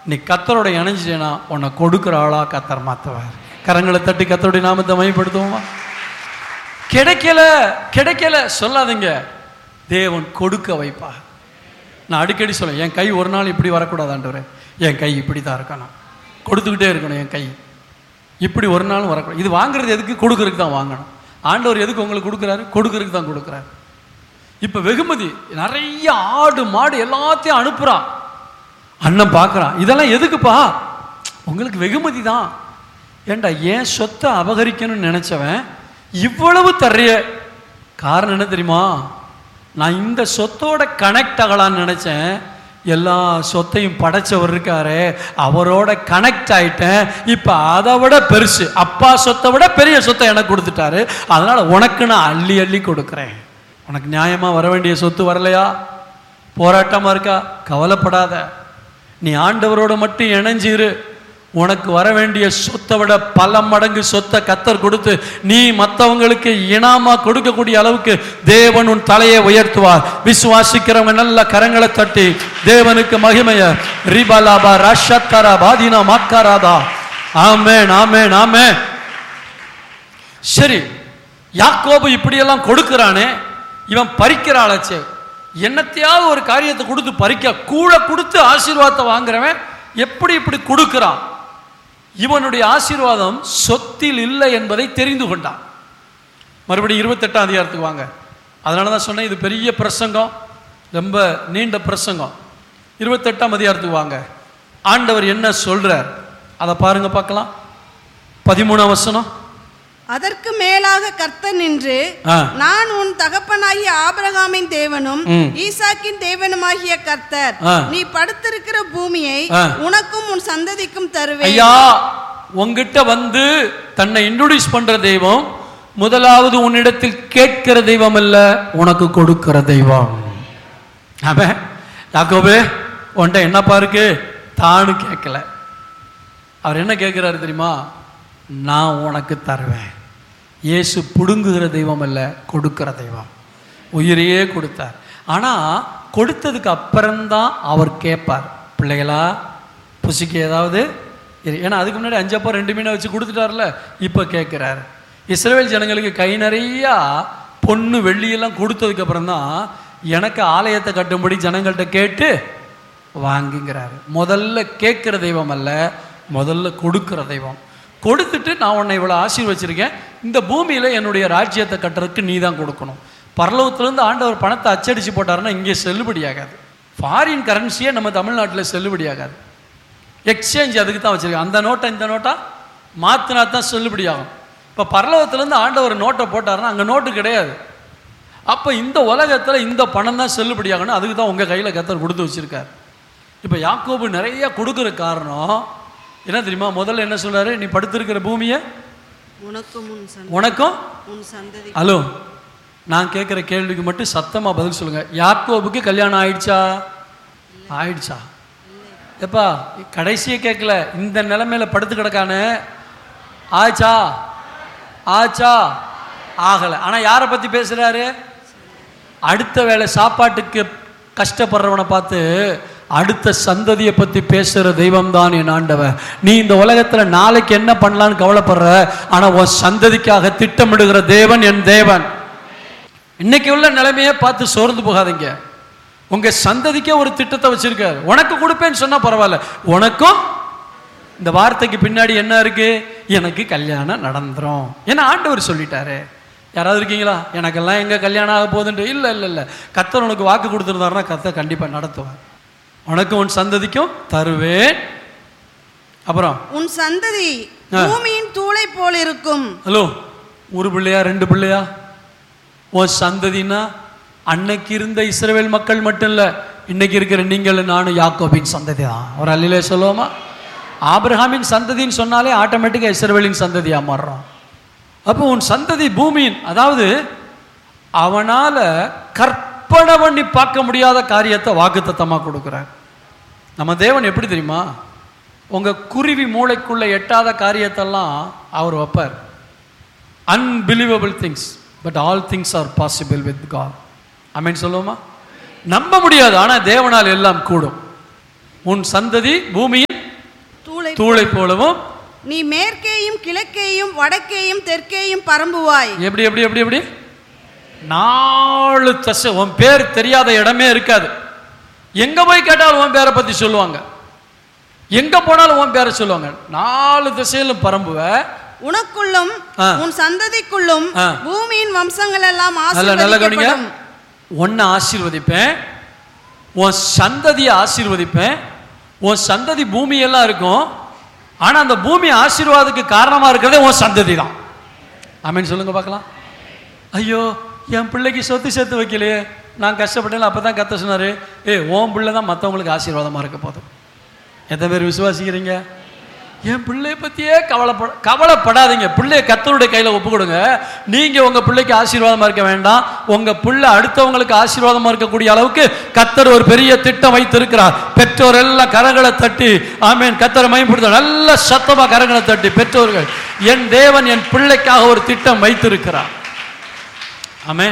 நீ கத்தரோட இணைஞ்சிட்டேனா உன்னை கொடுக்குற ஆளா கத்தர் மாற்றுவார் கரங்களை தட்டி கத்தருடைய நாமத்தை மையப்படுத்துவோமா கிடைக்கல கிடைக்கல சொல்லாதீங்க தேவன் கொடுக்க வைப்பா நான் அடிக்கடி சொல்லுவேன் என் கை ஒரு நாள் இப்படி வரக்கூடாது ஆண்டவரே என் கை இப்படி தான் இருக்கணும் கொடுத்துக்கிட்டே இருக்கணும் என் கை இப்படி ஒரு நாளும் வரக்கூடாது இது வாங்குறது எதுக்கு கொடுக்கறதுக்கு தான் வாங்கணும் ஆண்டவர் எதுக்கு உங்களுக்கு கொடுக்குறாரு கொடுக்கறதுக்கு தான் கொடுக்குறாரு இப்போ வெகுமதி நிறைய ஆடு மாடு எல்லாத்தையும் அனுப்புகிறான் அண்ணன் பார்க்குறான் இதெல்லாம் எதுக்குப்பா உங்களுக்கு வெகுமதி தான் ஏண்டா ஏன் சொத்தை அபகரிக்கணும்னு நினச்சவன் இவ்வளவு தர்றிய காரணம் என்ன தெரியுமா நான் இந்த சொத்தோட கனெக்ட் ஆகலான்னு நினச்சேன் எல்லா சொத்தையும் படைச்சவர் இருக்காரு அவரோட கனெக்ட் ஆயிட்டேன் இப்போ அதை விட பெருசு அப்பா சொத்தை விட பெரிய சொத்தை எனக்கு கொடுத்துட்டாரு அதனால உனக்கு நான் அள்ளி அள்ளி கொடுக்குறேன் உனக்கு நியாயமா வர வேண்டிய சொத்து வரலையா போராட்டமா இருக்கா கவலைப்படாத நீ ஆண்டவரோட மட்டும் இணைஞ்சிரு உனக்கு வர வேண்டிய சொத்தை விட பல மடங்கு சொத்தை கத்தர் கொடுத்து நீ மற்றவங்களுக்கு இனாமா கொடுக்கக்கூடிய அளவுக்கு தேவன் உன் தலையை உயர்த்துவார் விசுவாசிக்கிறவங்க நல்ல கரங்களை தட்டி தேவனுக்கு மகிமைய ரிபலாபா ரஷத்தரா பாதினா மாக்காராதா ஆமேன் ஆமேன் ஆமேன் சரி யாக்கோபு இப்படியெல்லாம் கொடுக்கிறானே இவன் பறிக்கிறாளாச்சே என்னத்தையாவது ஒரு காரியத்தை கொடுத்து பறிக்க கூட கொடுத்து ஆசீர்வாதத்தை வாங்குறவன் எப்படி இப்படி கொடுக்கிறான் இவனுடைய ஆசீர்வாதம் சொத்தில் இல்லை என்பதை தெரிந்து கொண்டான் மறுபடியும் இருபத்தெட்டாம் அதிகாரத்துக்கு வாங்க அதனால தான் சொன்னேன் இது பெரிய பிரசங்கம் ரொம்ப நீண்ட பிரசங்கம் இருபத்தெட்டாம் அதிகாரத்துக்கு வாங்க ஆண்டவர் என்ன சொல்றார் அதை பாருங்க பார்க்கலாம் பதிமூணாம் வசனம் அதற்கு மேலாக கர்த்தர் நின்று ஆ. நான் உன் தகப்பனாகிய ஆபிரகாமின் தேவனும் ம். ஈசாக்கின் தேவனுமாகிய கர்த்தர் ஆ. நீ படுத்திருக்கிற பூமியை ஆ. உனக்கும் உன் சந்ததிக்கும் தருவேன் ஐயா உங்ககிட்ட வந்து தன்னை இன்ட்ரோடியூஸ் பண்ற தெய்வம் முதலாவது உன்னிடத்தில் கேட்கிற தெய்வம் அல்ல உனக்கு கொடுக்கிற தெய்வம் ஆமே யாக்கோபே உன்ட்ட என்னப்பா இருக்கு தானு கேட்கல அவர் என்ன கேட்கிறாரு தெரியுமா நான் உனக்கு தருவேன் இயேசு புடுங்குகிற தெய்வம் அல்ல கொடுக்கிற தெய்வம் உயிரையே கொடுத்தார் ஆனா கொடுத்ததுக்கு அப்புறம்தான் அவர் கேட்பார் பிள்ளைகளா புசிக்கு ஏதாவது இரு- ஏன்னா அதுக்கு முன்னாடி அஞ்சப்போ ரெண்டு மீனை வச்சு கொடுத்துட்டார்ல இப்போ கேட்குறாரு இஸ்ரேல் ஜனங்களுக்கு கை நிறையா பொண்ணு வெள்ளியெல்லாம் கொடுத்ததுக்கு அப்புறம் தான் எனக்கு ஆலயத்தை கட்டும்படி ஜனங்கள்கிட்ட கேட்டு வாங்குங்கிறாரு முதல்ல கேட்குற தெய்வம் அல்ல முதல்ல கொடுக்கிற தெய்வம் கொடுத்துட்டு நான் உன்னை இவ்வளோ ஆசீர்வச்சிருக்கேன் இந்த பூமியில் என்னுடைய ராஜ்யத்தை கட்டுறதுக்கு நீ தான் கொடுக்கணும் பரலோகத்திலேருந்து ஆண்டவர் பணத்தை அச்சடிச்சு போட்டாருன்னா இங்கே செல்லுபடியாகாது ஃபாரின் கரன்சியே நம்ம தமிழ்நாட்டில் செல்லுபடியாகாது எக்ஸ்சேஞ்ச் அதுக்கு தான் வச்சிருக்கேன் அந்த நோட்டை இந்த நோட்டா மாற்றினா தான் செல்லுபடியாகும் இப்போ பரலோகத்திலேருந்து ஆண்டவர் நோட்டை போட்டாருன்னா அங்கே நோட்டு கிடையாது அப்போ இந்த உலகத்தில் இந்த பணம் தான் செல்லுபடியாகணும் அதுக்கு தான் உங்கள் கையில் கத்தர் கொடுத்து வச்சிருக்கார் இப்போ யாக்கோபு நிறைய கொடுக்குற காரணம் என்ன தெரியுமா முதல்ல என்ன சொல்றாரு நீ படுத்திருக்கிற பூமியை உனக்கும் உன் சந்த- உனக்கும் உன் சந்ததி ஹலோ நான் கேட்குற கேள்விக்கு மட்டும் சத்தமாக பதில் சொல்லுங்க யாக்கோபுக்கு கல்யாணம் ஆயிடுச்சா ஆயிடுச்சா எப்பா கடைசியே கேட்கல இந்த நிலைமையில படுத்து கிடக்கானே ஆச்சா ஆச்சா ஆகலை ஆனால் யாரை பற்றி பேசுகிறாரு அடுத்த வேளை சாப்பாட்டுக்கு கஷ்டப்படுறவனை பார்த்து அடுத்த சந்ததியை பற்றி பேசுகிற தெய்வம் தான் என் ஆண்டவன் நீ இந்த உலகத்தில் நாளைக்கு என்ன பண்ணலான்னு கவலைப்படுற ஆனால் உன் சந்ததிக்காக திட்டமிடுகிற தேவன் என் தேவன் இன்னைக்கு உள்ள நிலைமையை பார்த்து சோர்ந்து போகாதீங்க உங்க சந்ததிக்கே ஒரு திட்டத்தை வச்சிருக்காரு உனக்கு கொடுப்பேன்னு சொன்னா பரவாயில்ல உனக்கும் இந்த வார்த்தைக்கு பின்னாடி என்ன இருக்கு எனக்கு கல்யாணம் நடந்துரும் ஏன்னா ஆண்டவர் சொல்லிட்டாரு யாராவது இருக்கீங்களா எனக்கெல்லாம் எங்க கல்யாணம் ஆக போகுதுன்ட்டு இல்லை இல்லை இல்லை கத்தர் உனக்கு வாக்கு கொடுத்துருந்தாருன்னா கத்தர் கண்டிப்பா நடத்துவார் உனக்கு உன் சந்ததிக்கும் தருவேன் அப்புறம் உன் சந்ததி ஆ. பூமியின் தூளை போல் இருக்கும் ஹலோ ஒரு பிள்ளையா ரெண்டு பிள்ளையா உன் சந்ததினா அன்னைக்கு இருந்த இஸ்ரவேல் மக்கள் மட்டும் இல்லை இன்னைக்கு இருக்கிற நீங்கள் நானும் யாக்கோபின் சந்ததி தான் ஒரு அல்லிலே சொல்லுவோமா ஆபிரகாமின் சந்ததின்னு சொன்னாலே ஆட்டோமேட்டிக்காக இஸ்ரவேலின் சந்ததியா மாறுறோம் அப்போ உன் சந்ததி பூமியின் அதாவது அவனால கற்பனை பண்ணி பார்க்க முடியாத காரியத்தை வாக்குத்தத்தமாக கொடுக்குறார் நம்ம தேவன் எப்படி தெரியுமா உங்க குருவி மூளைக்குள்ள எட்டாத காரியத்தெல்லாம் அவர் வைப்பார் unbelievable things but all things are possible with God அமீன் சொல்லுவோமா நம்ப முடியாது ஆனால் தேவனால் எல்லாம் கூடும் உன் சந்ததி பூமியின் தூளை போலவும் நீ மேற்கேயும் கிழக்கேயும் வடக்கேயும் தெற்கேயும் பரம்புவாய் எப்படி எப்படி எப்படி எப்படி நாலு தசை உன் பேர் தெரியாத இடமே இருக்காது எங்க போய் கேட்டாலும் உன் பேரை பத்தி சொல்லுவாங்க எங்க போனாலும் உன் பேரை சொல்லுவாங்க நாலு திசையிலும் பரம்புவ உனக்குள்ளும் ஆ. உன் சந்ததிக்குள்ளும் ஆ. பூமியின் வம்சங்கள் எல்லாம் நல்ல நல்ல கவனிங்க ஆசீர்வதிக்கப்படும் உன்னை ஆசீர்வதிப்பேன் உன் சந்ததியை ஆசீர்வதிப்பேன் உன் சந்ததி பூமியெல்லாம் இருக்கும் ஆனா அந்த பூமி ஆசீர்வாதத்துக்கு காரணமா இருக்கிறதே உன் சந்ததி தான் ஆமீன் சொல்லுங்க பார்க்கலாம் ஐயோ என் பிள்ளைக்கு சொத்து சேர்த்து வைக்கலையே நான் கஷ்டப்பட்டேன் அப்போ தான் கத்த சொன்னாரு ஏ உன் பிள்ளை தான் மற்றவங்களுக்கு ஆசீர்வாதமாக இருக்க போதும் எத்தனை பேர் விசுவாசிக்கிறீங்க என் பிள்ளைய பற்றியே கவலைப்பட கவலைப்படாதீங்க பிள்ளைய கத்தருடைய கையில் ஒப்பு கொடுங்க நீங்கள் உங்கள் பிள்ளைக்கு ஆசீர்வாதமாக இருக்க வேண்டாம் உங்கள் பிள்ளை அடுத்தவங்களுக்கு ஆசீர்வாதமாக இருக்கக்கூடிய அளவுக்கு கத்தர் ஒரு பெரிய திட்டம் வைத்திருக்கிறார் பெற்றோர் எல்லாம் கரங்களை தட்டி ஆமேன் கத்தரை மயப்படுத்த நல்ல சத்தமாக கரங்களை தட்டி பெற்றோர்கள் என் தேவன் என் பிள்ளைக்காக ஒரு திட்டம் வைத்திருக்கிறார் ஆமென்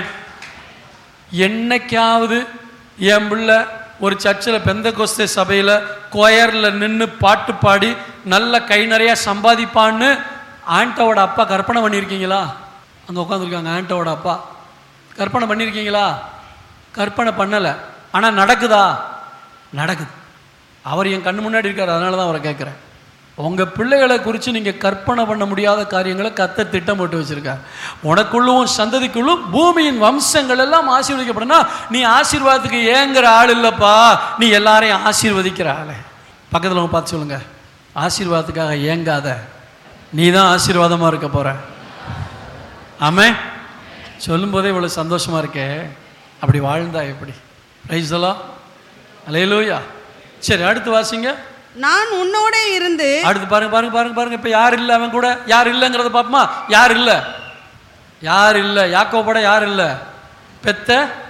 என்னைக்காவது என் பிள்ளை ஒரு சர்ச்சில் பெந்த கோஸ்தே சபையில் கொயரில் நின்று பாட்டு பாடி நல்ல கை நிறைய சம்பாதிப்பான்னு ஆண்டோட அப்பா கற்பனை பண்ணியிருக்கீங்களா அங்கே உட்காந்துருக்காங்க ஆண்டோட அப்பா கற்பனை பண்ணியிருக்கீங்களா கற்பனை பண்ணலை ஆனால் நடக்குதா நடக்குது அவர் என் கண்ணு முன்னாடி இருக்கார் அதனால தான் அவரை கேட்குறேன் உங்கள் பிள்ளைகளை குறித்து நீங்கள் கற்பனை பண்ண முடியாத காரியங்களை கத்த திட்டம் போட்டு வச்சுருக்கார் உனக்குள்ளும் சந்ததிக்குள்ளும் பூமியின் வம்சங்கள் எல்லாம் ஆசீர்வதிக்கப்படனா நீ ஆசீர்வாதத்துக்கு ஏங்குற ஆள் இல்லைப்பா நீ எல்லாரையும் ஆசீர்வதிக்கிற ஆளே பக்கத்தில் உங்க பார்த்து சொல்லுங்க ஆசீர்வாதத்துக்காக ஏங்காத நீ தான் ஆசீர்வாதமாக இருக்க போகிற ஆமே சொல்லும்போதே இவ்வளோ சந்தோஷமாக இருக்கே அப்படி வாழ்ந்தா எப்படி ரைஸ் எல்லாம் அலையலூயா சரி அடுத்து வாசிங்க நான் உன்னோடே இருந்து அடுத்து பாருங்க பாருங்க பாருங்க பாருங்க இப்ப யார் இல்ல அவன் கூட யார் இல்லைங்கிறத பாப்போமா யார் இல்ல யார் இல்ல யாக்கோபோட யார் இல்ல பெத்த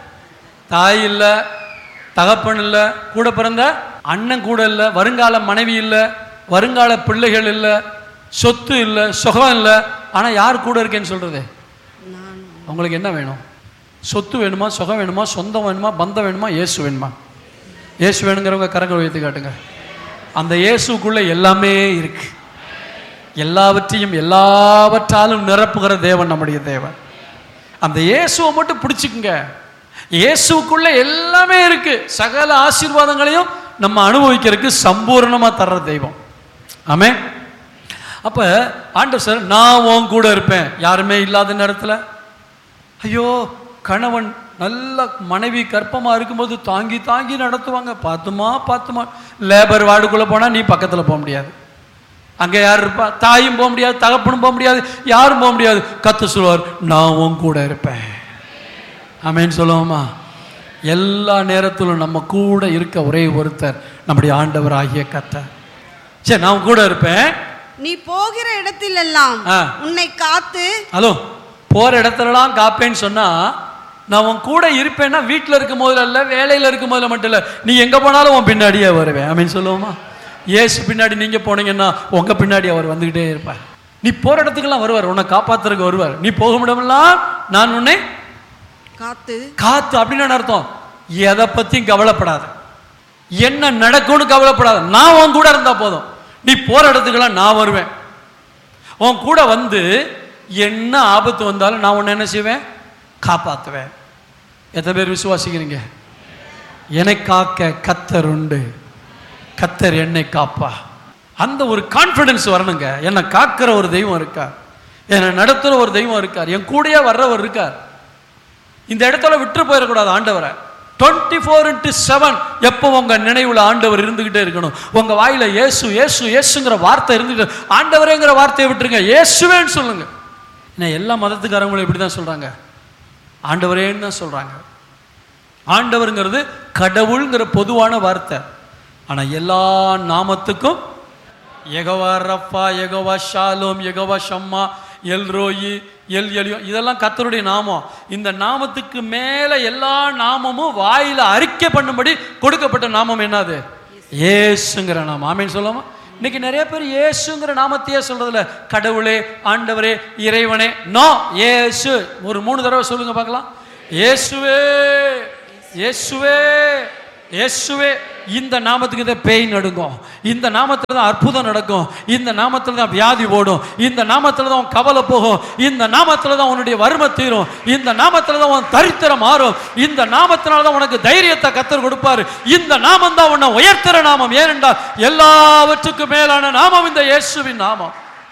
தாய் இல்ல தகப்பன் இல்ல கூட பிறந்த அண்ணன் கூட இல்ல வருங்கால மனைவி இல்ல வருங்கால பிள்ளைகள் இல்ல சொத்து இல்ல சுகம் இல்ல ஆனா யார் கூட இருக்கேன்னு சொல்றது நான் உங்களுக்கு என்ன வேணும் சொத்து வேணுமா சுகம் வேணுமா சொந்தம் வேணுமா பந்தம் வேணுமா இயேசு வேணுமா இயேசு வேணுங்கிறவங்க கரங்கள் வைத்து காட்டுங்க அந்த இயேசுக்குள்ள எல்லாமே இருக்கு எல்லாவற்றையும் எல்லாவற்றாலும் நிரப்புகிற தேவன் நம்முடைய தேவன் அந்த இயேசுவை மட்டும் பிடிச்சிக்குங்க இயேசுக்குள்ள எல்லாமே இருக்கு சகல ஆசீர்வாதங்களையும் நம்ம அனுபவிக்கிறதுக்கு சம்பூர்ணமா தர்ற தெய்வம் ஆமே அப்ப ஆண்டவர் சார் நான் உன் கூட இருப்பேன் யாருமே இல்லாத நேரத்தில் ஐயோ கணவன் நல்ல மனைவி கர்ப்பமா இருக்கும்போது தாங்கி தாங்கி நடத்துவாங்க பார்த்துமா பார்த்துமா லேபர் வார்டுக்குள்ள போனா நீ பக்கத்துல போக முடியாது அங்க யார் இருப்பா தாயும் போக முடியாது தகப்பனும் போக முடியாது யாரும் போக முடியாது கத்து சொல்லுவார் நான் உன் கூட இருப்பேன் ஆமேன்னு சொல்லுவோமா எல்லா நேரத்திலும் நம்ம கூட இருக்க ஒரே ஒருத்தர் நம்முடைய ஆண்டவர் ஆகிய கத்தர் சரி நான் உன் கூட இருப்பேன் நீ போகிற இடத்திலெல்லாம் ஆ. உன்னை காத்து ஹலோ போற இடத்துலலாம் காப்பேன்னு சொன்னா நான் உன் கூட இருப்பேன்னா வீட்டில் இருக்கும் போதுல இல்ல வேலையில் இருக்கும் போதுல மட்டும் இல்ல நீ எங்க போனாலும் உன் பின்னாடியே வருவேன் ஆமீன் சொல்லுவோமா இயேசு பின்னாடி நீங்க போனீங்கன்னா உங்க பின்னாடி அவர் வந்துகிட்டே இருப்பார் நீ போற இடத்துக்கெல்லாம் வருவார் உன்னை காப்பாத்துறதுக்கு வருவார் நீ போகும் இடமெல்லாம் நான் உன்னை காத்து காத்து அப்படின்னு என்ன அர்த்தம் எதை பத்தியும் கவலைப்படாத என்ன நடக்கும்னு கவலைப்படாத நான் உன் கூட இருந்தா போதும் நீ போற இடத்துக்கெல்லாம் நான் வருவேன் உன் கூட வந்து என்ன ஆபத்து வந்தாலும் நான் உன்னை என்ன செய்வேன் காப்பாத்துவேன் எத்தனை பேர் விசுவாசிக்கிறீங்க என்னை காக்க கத்தர் உண்டு கத்தர் என்னை காப்பா அந்த ஒரு கான்ஃபிடன்ஸ் வரணுங்க என்னை காக்கிற ஒரு தெய்வம் இருக்கார் என்னை நடத்துகிற ஒரு தெய்வம் இருக்கார் என் கூடயே வர்றவர் இருக்கார் இந்த இடத்துல விட்டு போயிடக்கூடாது ஆண்டவரை டுவெண்ட்டி ஃபோர் இன்ட்டு செவன் எப்போ உங்க நினைவுல ஆண்டவர் இருந்துகிட்டே இருக்கணும் உங்க வாயில இயேசு இயேசு இயேசுங்கிற வார்த்தை இருந்துட்டு ஆண்டவரேங்கிற வார்த்தையை விட்டுருங்க இயேசுவேன்னு சொல்லுங்க என்ன எல்லா மதத்துக்காரங்களும் இப்படி தான் சொல்றாங்க ஆண்டவரேன்னு தான் சொல்றாங்க ஆண்டவருங்கிறது கடவுள்ங்கிற பொதுவான வார்த்தை ஆனா எல்லா நாமத்துக்கும் Yahweh Rapha Yahweh Shalom Yahweh Shammah El Roi El Elyon இதெல்லாம் கத்தருடைய நாமம் இந்த நாமத்துக்கு மேல எல்லா நாமமும் வாயில அறிக்கை பண்ணும்படி கொடுக்கப்பட்ட நாமம் என்னது ஏசுங்கிற நாமம் ஆமேன்னு சொல்லாமா இன்னைக்கு நிறைய பேர் இயேசுங்கிற நாமத்தையே சொல்றதில்ல கடவுளே ஆண்டவரே இறைவனே நோ இயேசு ஒரு மூணு தடவை சொல்லுங்க பார்க்கலாம் இயேசுவே இயேசுவே இயேசுவே இந்த நாமத்துக்கு தான் பேய் நடுங்கும் இந்த நாமத்தில் தான் அற்புதம் நடக்கும் இந்த நாமத்தில் தான் வியாதி ஓடும் இந்த நாமத்தில் தான் உன் கவலை போகும் இந்த நாமத்தில் தான் உன்னுடைய வறுமை தீரும் இந்த நாமத்தில் தான் உன் தரித்திரம் மாறும் இந்த நாமத்தினால தான் உனக்கு தைரியத்தை கத்தர் கொடுப்பாரு இந்த நாமம் தான் உன்னை உயர்த்துற நாமம் ஏனென்றால் எல்லாவற்றுக்கும் மேலான நாமம் இந்த இயேசுவின் நாமம்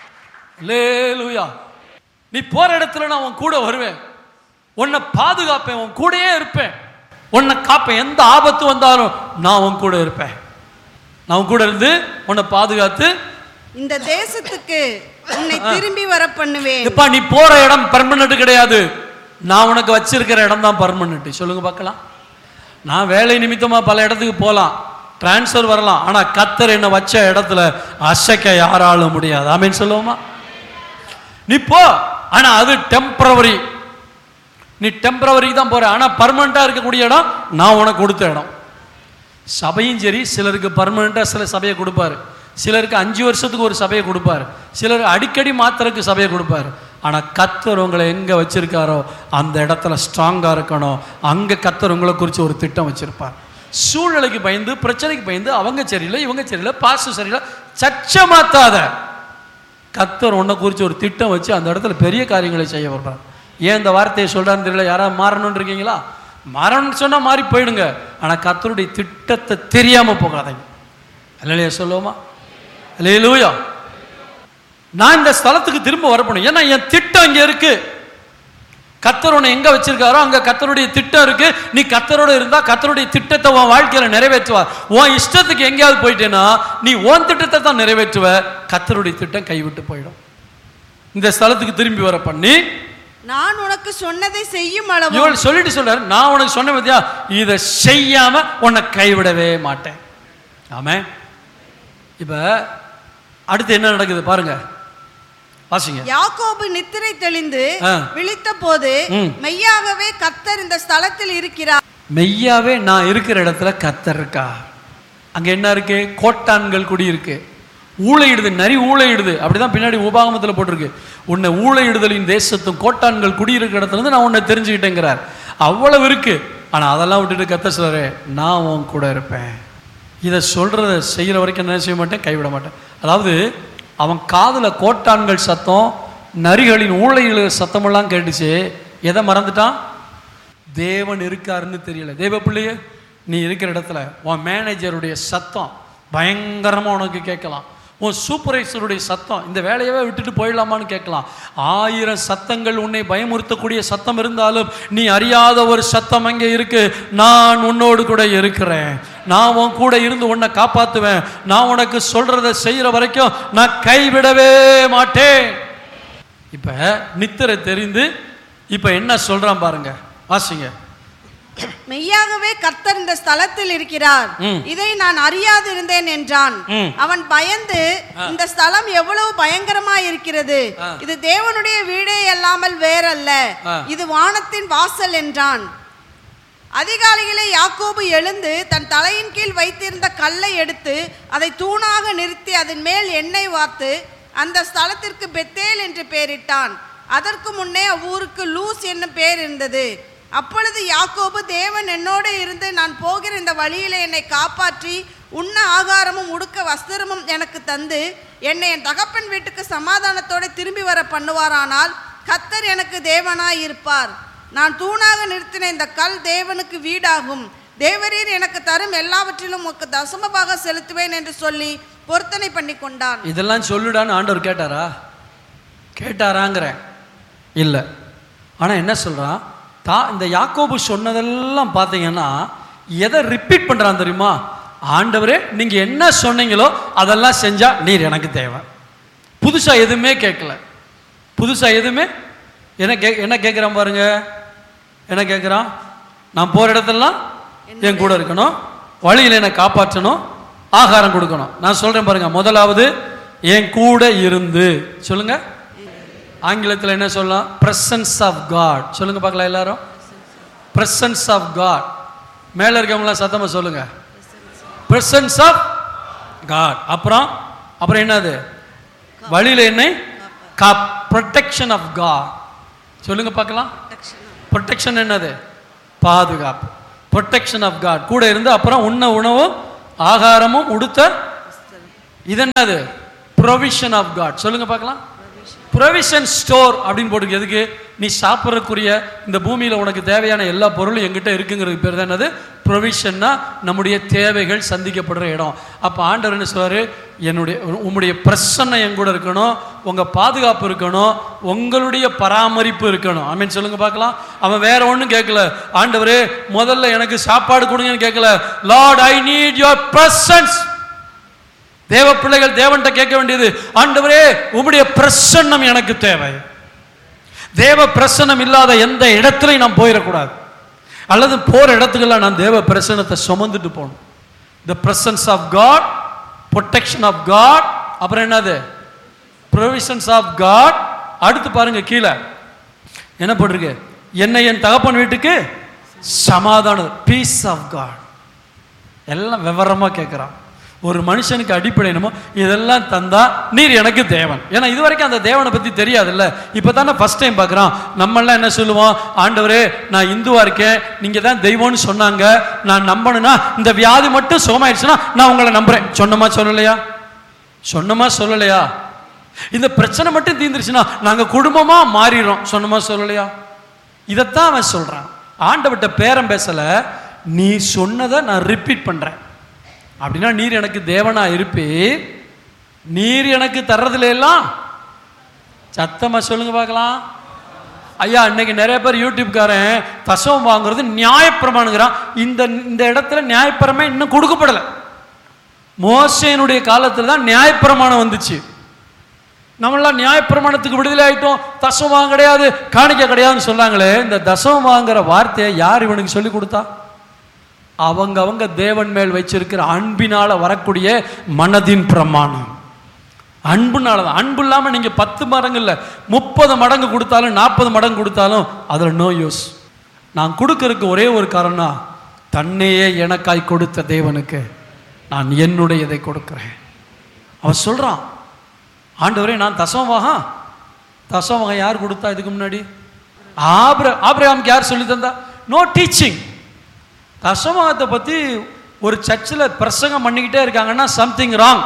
லேலுயா நீ போற இடத்துல நான் உன் கூட வருவேன் உன்னை பாதுகாப்பேன் உன் கூடயே இருப்பேன் உன்னை காப்பேன் எந்த ஆபத்து வந்தாலும் நான் உன் கூட இருப்பேன் நான் உன் கூட இருந்து உன்னை பாதுகாத்து இந்த தேசத்துக்கு உன்னை திரும்பி வர பண்ணுவேன் இப்ப நீ போற இடம் பர்மனெண்ட் கிடையாது நான் உனக்கு வச்சிருக்கிற இடம் தான் பர்மனெண்ட் சொல்லுங்க பார்க்கலாம் நான் வேலை நிமித்தமா பல இடத்துக்கு போகலாம் டிரான்ஸ்ஃபர் வரலாம் ஆனா கத்தர் என்ன வச்ச இடத்துல அசைக்க யாராலும் முடியாது ஆமீன் சொல்லுவோமா நீ போ ஆனா அது டெம்பரவரி நீ டெம்பரவரிக்கு தான் போற ஆனா பர்மனண்டா இருக்கக்கூடிய இடம் நான் உனக்கு கொடுத்த இடம் சபையும் சரி சிலருக்கு பர்மனண்டா சில சபையை கொடுப்பாரு சிலருக்கு அஞ்சு வருஷத்துக்கு ஒரு சபையை கொடுப்பாரு சிலர் அடிக்கடி மாத்திரக்கு சபையை கொடுப்பாரு ஆனா கத்தர் உங்களை எங்க வச்சிருக்காரோ அந்த இடத்துல ஸ்ட்ராங்கா இருக்கணும் அங்க கத்தர் உங்களை குறித்து ஒரு திட்டம் வச்சிருப்பார் சூழ்நிலைக்கு பயந்து பிரச்சனைக்கு பயந்து அவங்க சரியில்லை இவங்க சரியில்லை பாசு சரியில்லை சச்ச மாத்தாத கத்தர் உன்னை குறித்து ஒரு திட்டம் வச்சு அந்த இடத்துல பெரிய காரியங்களை செய்ய வர்றார் ஏன் இந்த வார்த்தையை சொல்றான்னு தெரியல யாராவது மாறணும்னு இருக்கீங்களா மாறணும்னு சொன்னா மாறி போயிடுங்க ஆனா கத்தருடைய திட்டத்தை தெரியாம போகாதீங்க இல்லையா சொல்லுவோமா இல்லையா நான் இந்த ஸ்தலத்துக்கு திரும்ப வரப்பணும் ஏன்னா என் திட்டம் இங்க இருக்கு கத்தர் உன்னை எங்க வச்சிருக்காரோ அங்க கத்தருடைய திட்டம் இருக்கு நீ கத்தரோட இருந்தா கத்தருடைய திட்டத்தை உன் வாழ்க்கையில நிறைவேற்றுவார் உன் இஷ்டத்துக்கு எங்கேயாவது போயிட்டேன்னா நீ உன் திட்டத்தை தான் நிறைவேற்றுவ கத்தருடைய திட்டம் கைவிட்டு போயிடும் இந்த ஸ்தலத்துக்கு திரும்பி வர பண்ணி நான் உனக்கு சொன்னதை செய்யும் அளவு இவள் சொல்லிட்டு சொல்றாரு நான் உனக்கு சொன்ன பத்தியா இதை செய்யாம உன்னை கைவிடவே மாட்டேன் ஆமே இப்ப அடுத்து என்ன நடக்குது பாருங்க வாசிங்க யாக்கோபு நித்திரை தெளிந்து ஆ. விழித்த போது ம். மெய்யாகவே கத்தர் இந்த ஸ்தலத்தில் இருக்கிறார் மெய்யாவே நான் இருக்கிற இடத்துல கத்தர் இருக்கா அங்க என்ன இருக்கு கோட்டான்கள் குடி இருக்கு ஊழையிடுது நரி ஊழையிடுது அப்படிதான் பின்னாடி உபாகமத்தில் போட்டிருக்கு உன்னை ஊழையிடுதலின் தேசத்தும் கோட்டான்கள் குடியிருக்கிற இடத்துல இருந்து நான் உன்னை தெரிஞ்சுக்கிட்டேங்கிறார் அவ்வளவு இருக்கு ஆனா அதெல்லாம் விட்டுட்டு கத்த சொல்றாரு நான் உன் கூட இருப்பேன் இதை சொல்றத செய்யற வரைக்கும் என்ன செய்ய மாட்டேன் கைவிட மாட்டேன் அதாவது அவன் காதுல கோட்டான்கள் சத்தம் நரிகளின் ஊழையிடுகிற சத்தமெல்லாம் கேட்டுச்சு எதை மறந்துட்டான் தேவன் இருக்காருன்னு தெரியல தேவ பிள்ளையே நீ இருக்கிற இடத்துல உன் மேனேஜருடைய சத்தம் பயங்கரமா உனக்கு கேட்கலாம் உன் சூப்பர்வைசருடைய சத்தம் இந்த வேலையவே விட்டுட்டு போயிடலாமான்னு கேட்கலாம் ஆயிரம் சத்தங்கள் உன்னை பயமுறுத்தக்கூடிய சத்தம் இருந்தாலும் நீ அறியாத ஒரு சத்தம் அங்கே இருக்கு நான் உன்னோடு கூட இருக்கிறேன் நான் உன் கூட இருந்து உன்னை காப்பாத்துவேன் நான் உனக்கு சொல்றதை செய்யற வரைக்கும் நான் கைவிடவே மாட்டேன் இப்ப நித்திரை தெரிந்து இப்ப என்ன சொல்றான் பாருங்க வாசிங்க மெய்யாகவே கர்த்தர் இந்த ஸ்தலத்தில் இருக்கிறார் ம். இதை நான் அறியாதிருந்தேன் என்றான் ம். அவன் பயந்து இந்த ஸ்தலம் எவ்வளவு பயங்கரமா இருக்கிறது ஆ. இது தேவனுடைய வீடே அல்லாமல் வேறல்ல ஆ. இது வானத்தின் வாசல் என்றான் அதிகாலையிலே யாக்கோபு எழுந்து தன் தலையின் கீழ் வைத்திருந்த கல்லை எடுத்து அதை தூணாக நிறுத்தி அதன் மேல் எண்ணெய் வார்த்து அந்த ஸ்தலத்திற்கு பெத்தேல் என்று பெயரிட்டான் அதற்கு முன்னே அவ்வூருக்கு லூஸ் என்னும் பெயர் இருந்தது அப்பொழுது யாக்கோபு தேவன் என்னோடு இருந்து நான் போகிற இந்த வழியிலே என்னை காப்பாற்றி உண்ண ஆகாரமும் உடுக்க வஸ்திரமும் எனக்கு தந்து என்னை என் தகப்பன் வீட்டுக்கு சமாதானத்தோடு திரும்பி வர பண்ணுவாரானால் கத்தர் எனக்கு தேவனாய் இருப்பார் நான் தூணாக நிறுத்தின இந்த கல் தேவனுக்கு வீடாகும் தேவரீர் எனக்கு தரும் எல்லாவற்றிலும் உமக்கு தசமபாக செலுத்துவேன் என்று சொல்லி பொருத்தனை பண்ணி கொண்டான் இதெல்லாம் சொல்லுடான்னு ஆண்டவர் கேட்டாரா கேட்டாராங்கிறேன் இல்லை ஆனால் என்ன சொல்றான் தா இந்த யாக்கோபு சொன்னதெல்லாம் பார்த்தீங்கன்னா எதை ரிப்பீட் பண்ணுறான் தெரியுமா ஆண்டவரே நீங்கள் என்ன சொன்னீங்களோ அதெல்லாம் செஞ்சா நீர் எனக்கு தேவை புதுசாக எதுவுமே கேட்கல புதுசாக எதுவுமே என்ன கே என்ன கேட்குறான் பாருங்க என்ன கேட்குறான் நான் போகிற இடத்துலலாம் என் கூட இருக்கணும் வழியில் என்னை காப்பாற்றணும் ஆகாரம் கொடுக்கணும் நான் சொல்கிறேன் பாருங்க முதலாவது என் கூட இருந்து சொல்லுங்க ஆங்கிலத்தில் என்ன சொல்லலாம் பிரசன்ஸ் ஆஃப் காட் சொல்லுங்க பார்க்கலாம் எல்லாரும் பிரசன்ஸ் ஆஃப் காட் மேலே இருக்கவங்களாம் சத்தமாக சொல்லுங்க பிரசன்ஸ் ஆஃப் காட் அப்புறம் அப்புறம் என்னது வழியில் என்னை கா ப்ரொடெக்ஷன் ஆஃப் காட் சொல்லுங்க பார்க்கலாம் ப்ரொடெக்ஷன் என்னது பாதுகாப்பு ப்ரொடெக்ஷன் ஆஃப் காட் கூட இருந்து அப்புறம் உண்ண உணவும் ஆகாரமும் உடுத்த இது என்னது ப்ரொவிஷன் ஆஃப் காட் சொல்லுங்க பார்க்கலாம் ப்ரொவிஷன் ஸ்டோர் அப்படின்னு போட்டுருக்கு எதுக்கு நீ சாப்பிட்றதுக்குரிய இந்த பூமியில் உனக்கு தேவையான எல்லா பொருளும் எங்கிட்ட இருக்குங்கிறது பேர் தான் என்னது ப்ரொவிஷன்னா நம்முடைய தேவைகள் சந்திக்கப்படுற இடம் அப்போ ஆண்டவர் என்ன சொல்றாரு என்னுடைய உம்முடைய பிரசன்னம் என் கூட இருக்கணும் உங்கள் பாதுகாப்பு இருக்கணும் உங்களுடைய பராமரிப்பு இருக்கணும் ஆமீன் சொல்லுங்க பார்க்கலாம் அவன் வேற ஒன்றும் கேட்கல ஆண்டவரே முதல்ல எனக்கு சாப்பாடு கொடுங்கன்னு கேட்கல Lord I need your presence தேவ பிள்ளைகள் தேவன்கிட்ட கேட்க வேண்டியது ஆண்டவரே உம்முடைய பிரசன்னம் எனக்கு தேவை தேவ பிரசன்னம் இல்லாத எந்த இடத்துலையும் நான் போயிடக்கூடாது அல்லது போற இடத்துக்கெல்லாம் நான் தேவ பிரசன்னத்தை சுமந்துட்டு போகணும் the presence of God protection of God அப்புறம் என்னது ப்ரொவிஷன்ஸ் ஆஃப் காட் அடுத்து பாருங்க கீழே என்ன போட்டிருக்கு என்னை என் தகப்பன் வீட்டுக்கு சமாதானம் பீஸ் ஆஃப் காட் எல்லாம் விவரமா கேட்குறான் ஒரு மனுஷனுக்கு அடிப்படை என்னமோ இதெல்லாம் தந்தா நீர் எனக்கு தேவன் ஏன்னா இது வரைக்கும் அந்த தேவனை பத்தி தெரியாதுல்ல இப்போ தானே ஃபர்ஸ்ட் டைம் பார்க்குறான் நம்மெல்லாம் என்ன சொல்லுவோம் ஆண்டவரே நான் இந்துவா இருக்கேன் நீங்க தான் தெய்வம்னு சொன்னாங்க நான் நம்பணும்னா இந்த வியாதி மட்டும் சுகமாயிடுச்சுன்னா நான் உங்களை நம்புறேன் சொன்னமா சொல்லலையா சொன்னமா சொல்லலையா இந்த பிரச்சனை மட்டும் தீர்ந்துருச்சுன்னா நாங்க குடும்பமா மாறிடுறோம் சொன்னமா சொல்லலையா இதைத்தான் அவன் சொல்றான் ஆண்டவட்ட பேரம் பேசல நீ சொன்னதை நான் ரிப்பீட் பண்றேன் அப்படின்னா நீர் எனக்கு தேவனா இருப்பே நீர் எனக்கு தர்றதுல எல்லாம் சத்தமா சொல்லுங்க பார்க்கலாம் ஐயா இன்னைக்கு நிறைய பேர் யூடியூப்காரன் தசவம் வாங்குறது நியாயப்பிரமாணுங்கிறான் இந்த இந்த இடத்துல நியாயப்பிரமே இன்னும் கொடுக்கப்படலை மோசேனுடைய காலத்துல தான் நியாயப்பிரமாணம் வந்துச்சு நம்மளாம் நியாயப்பிரமாணத்துக்கு விடுதலை ஆயிட்டோம் தசவம் கிடையாது காணிக்க கிடையாதுன்னு சொன்னாங்களே இந்த தசவம் வாங்குற வார்த்தையை யார் இவனுக்கு சொல்லி கொடுத்தா அவங்க அவங்க தேவன் மேல் வச்சிருக்கிற அன்பினால வரக்கூடிய மனதின் பிரமாணம் அன்புனால தான் அன்பு இல்லாம நீங்க பத்து மடங்கு இல்ல முப்பது மடங்கு கொடுத்தாலும் நாற்பது மடங்கு கொடுத்தாலும் அதுல நோ யூஸ் நான் கொடுக்கறதுக்கு ஒரே ஒரு காரணம் தன்னையே எனக்காய் கொடுத்த தேவனுக்கு நான் என்னுடையதை கொடுக்கிறேன் அவன் சொல்றான் ஆண்டவரே நான் தசமவாகம் தசமவாகம் யார் கொடுத்தா இதுக்கு முன்னாடி ஆபிர ஆபிரகாமுக்கு யார் சொல்லி தந்தா நோ டீச்சிங் தசமவாகத்தை பற்றி ஒரு சர்ச்சில் பிரசங்கம் பண்ணிக்கிட்டே இருக்காங்கன்னா சம்திங் ராங்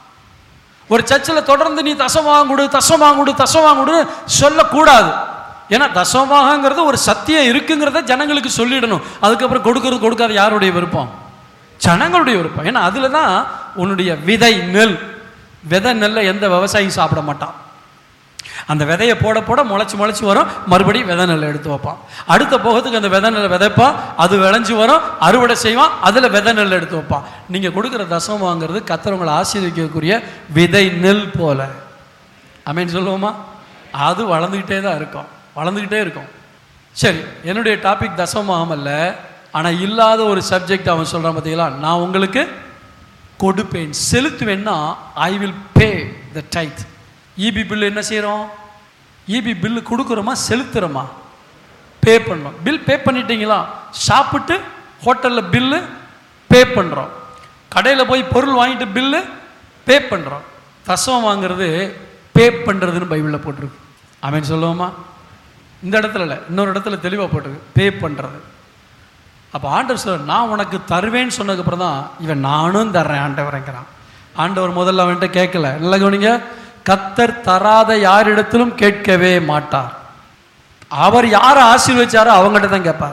ஒரு சர்ச்சில் தொடர்ந்து நீ தசமவாகம் கொடு தசமவாகம் கொடு தசமவாகம் கொடு சொல்லக்கூடாது ஏன்னா தசமவாகங்கிறது ஒரு சத்தியம் இருக்குங்கிறத ஜனங்களுக்கு சொல்லிடணும் அதுக்கப்புறம் கொடுக்கறது கொடுக்காத யாருடைய விருப்பம் ஜனங்களுடைய விருப்பம் ஏன்னா அதில் தான் உன்னுடைய விதை நெல் விதை நெல்லை எந்த விவசாயியும் சாப்பிட மாட்டான் அந்த விதையை போட போட முளைச்சி முளைச்சி வரும் மறுபடியும் விதை நெல்லை எடுத்து வைப்பான் அடுத்த போகத்துக்கு அந்த விதை நெல்லை விதைப்பான் அது விளைஞ்சு வரும் அறுவடை செய்வான் அதில் விதை நெல் எடுத்து வைப்பான் நீங்கள் கொடுக்குற தசம் வாங்குறது கத்துறவங்களை ஆசீர்வதிக்கக்கூடிய விதை நெல் போல அமேன்னு சொல்லுவோமா அது வளர்ந்துக்கிட்டே தான் இருக்கும் வளர்ந்துக்கிட்டே இருக்கும் சரி என்னுடைய டாபிக் தசமாகம் அல்ல ஆனால் இல்லாத ஒரு சப்ஜெக்ட் அவன் சொல்கிறான் பார்த்தீங்களா நான் உங்களுக்கு கொடுப்பேன் செலுத்துவேன்னா I will pay the tithe EB bill என்ன செய்கிறோம் இபி பில்லு கொடுக்குறோமா செலுத்துகிறோமா பே பண்ணோம் பில் பே பண்ணிட்டீங்களா சாப்பிட்டு ஹோட்டலில் பில்லு பே பண்ணுறோம் கடையில் போய் பொருள் வாங்கிட்டு பில்லு பே பண்ணுறோம் தசவம் வாங்குறது பே பண்ணுறதுன்னு பைபிளில் போட்டிருக்கு அவன் சொல்லுவோமா இந்த இடத்துல இல்லை இன்னொரு இடத்துல தெளிவாக போட்டிருக்கு பே பண்ணுறது அப்போ ஆண்டவர் சொல்ற நான் உனக்கு தருவேன்னு சொன்னதுக்கப்புறம் தான் இவன் நானும் தர்றேன் ஆண்டவரைங்கிறான் ஆண்டவர் முதல்ல அவன்கிட்ட கேட்கல இல்லை கவனிங்க கத்தர் தராத யாரிடத்திலும் கேட்கவே மாட்டார் அவர் யாரை ஆசீர்வச்சாரோ அவங்ககிட்ட தான் கேட்பார்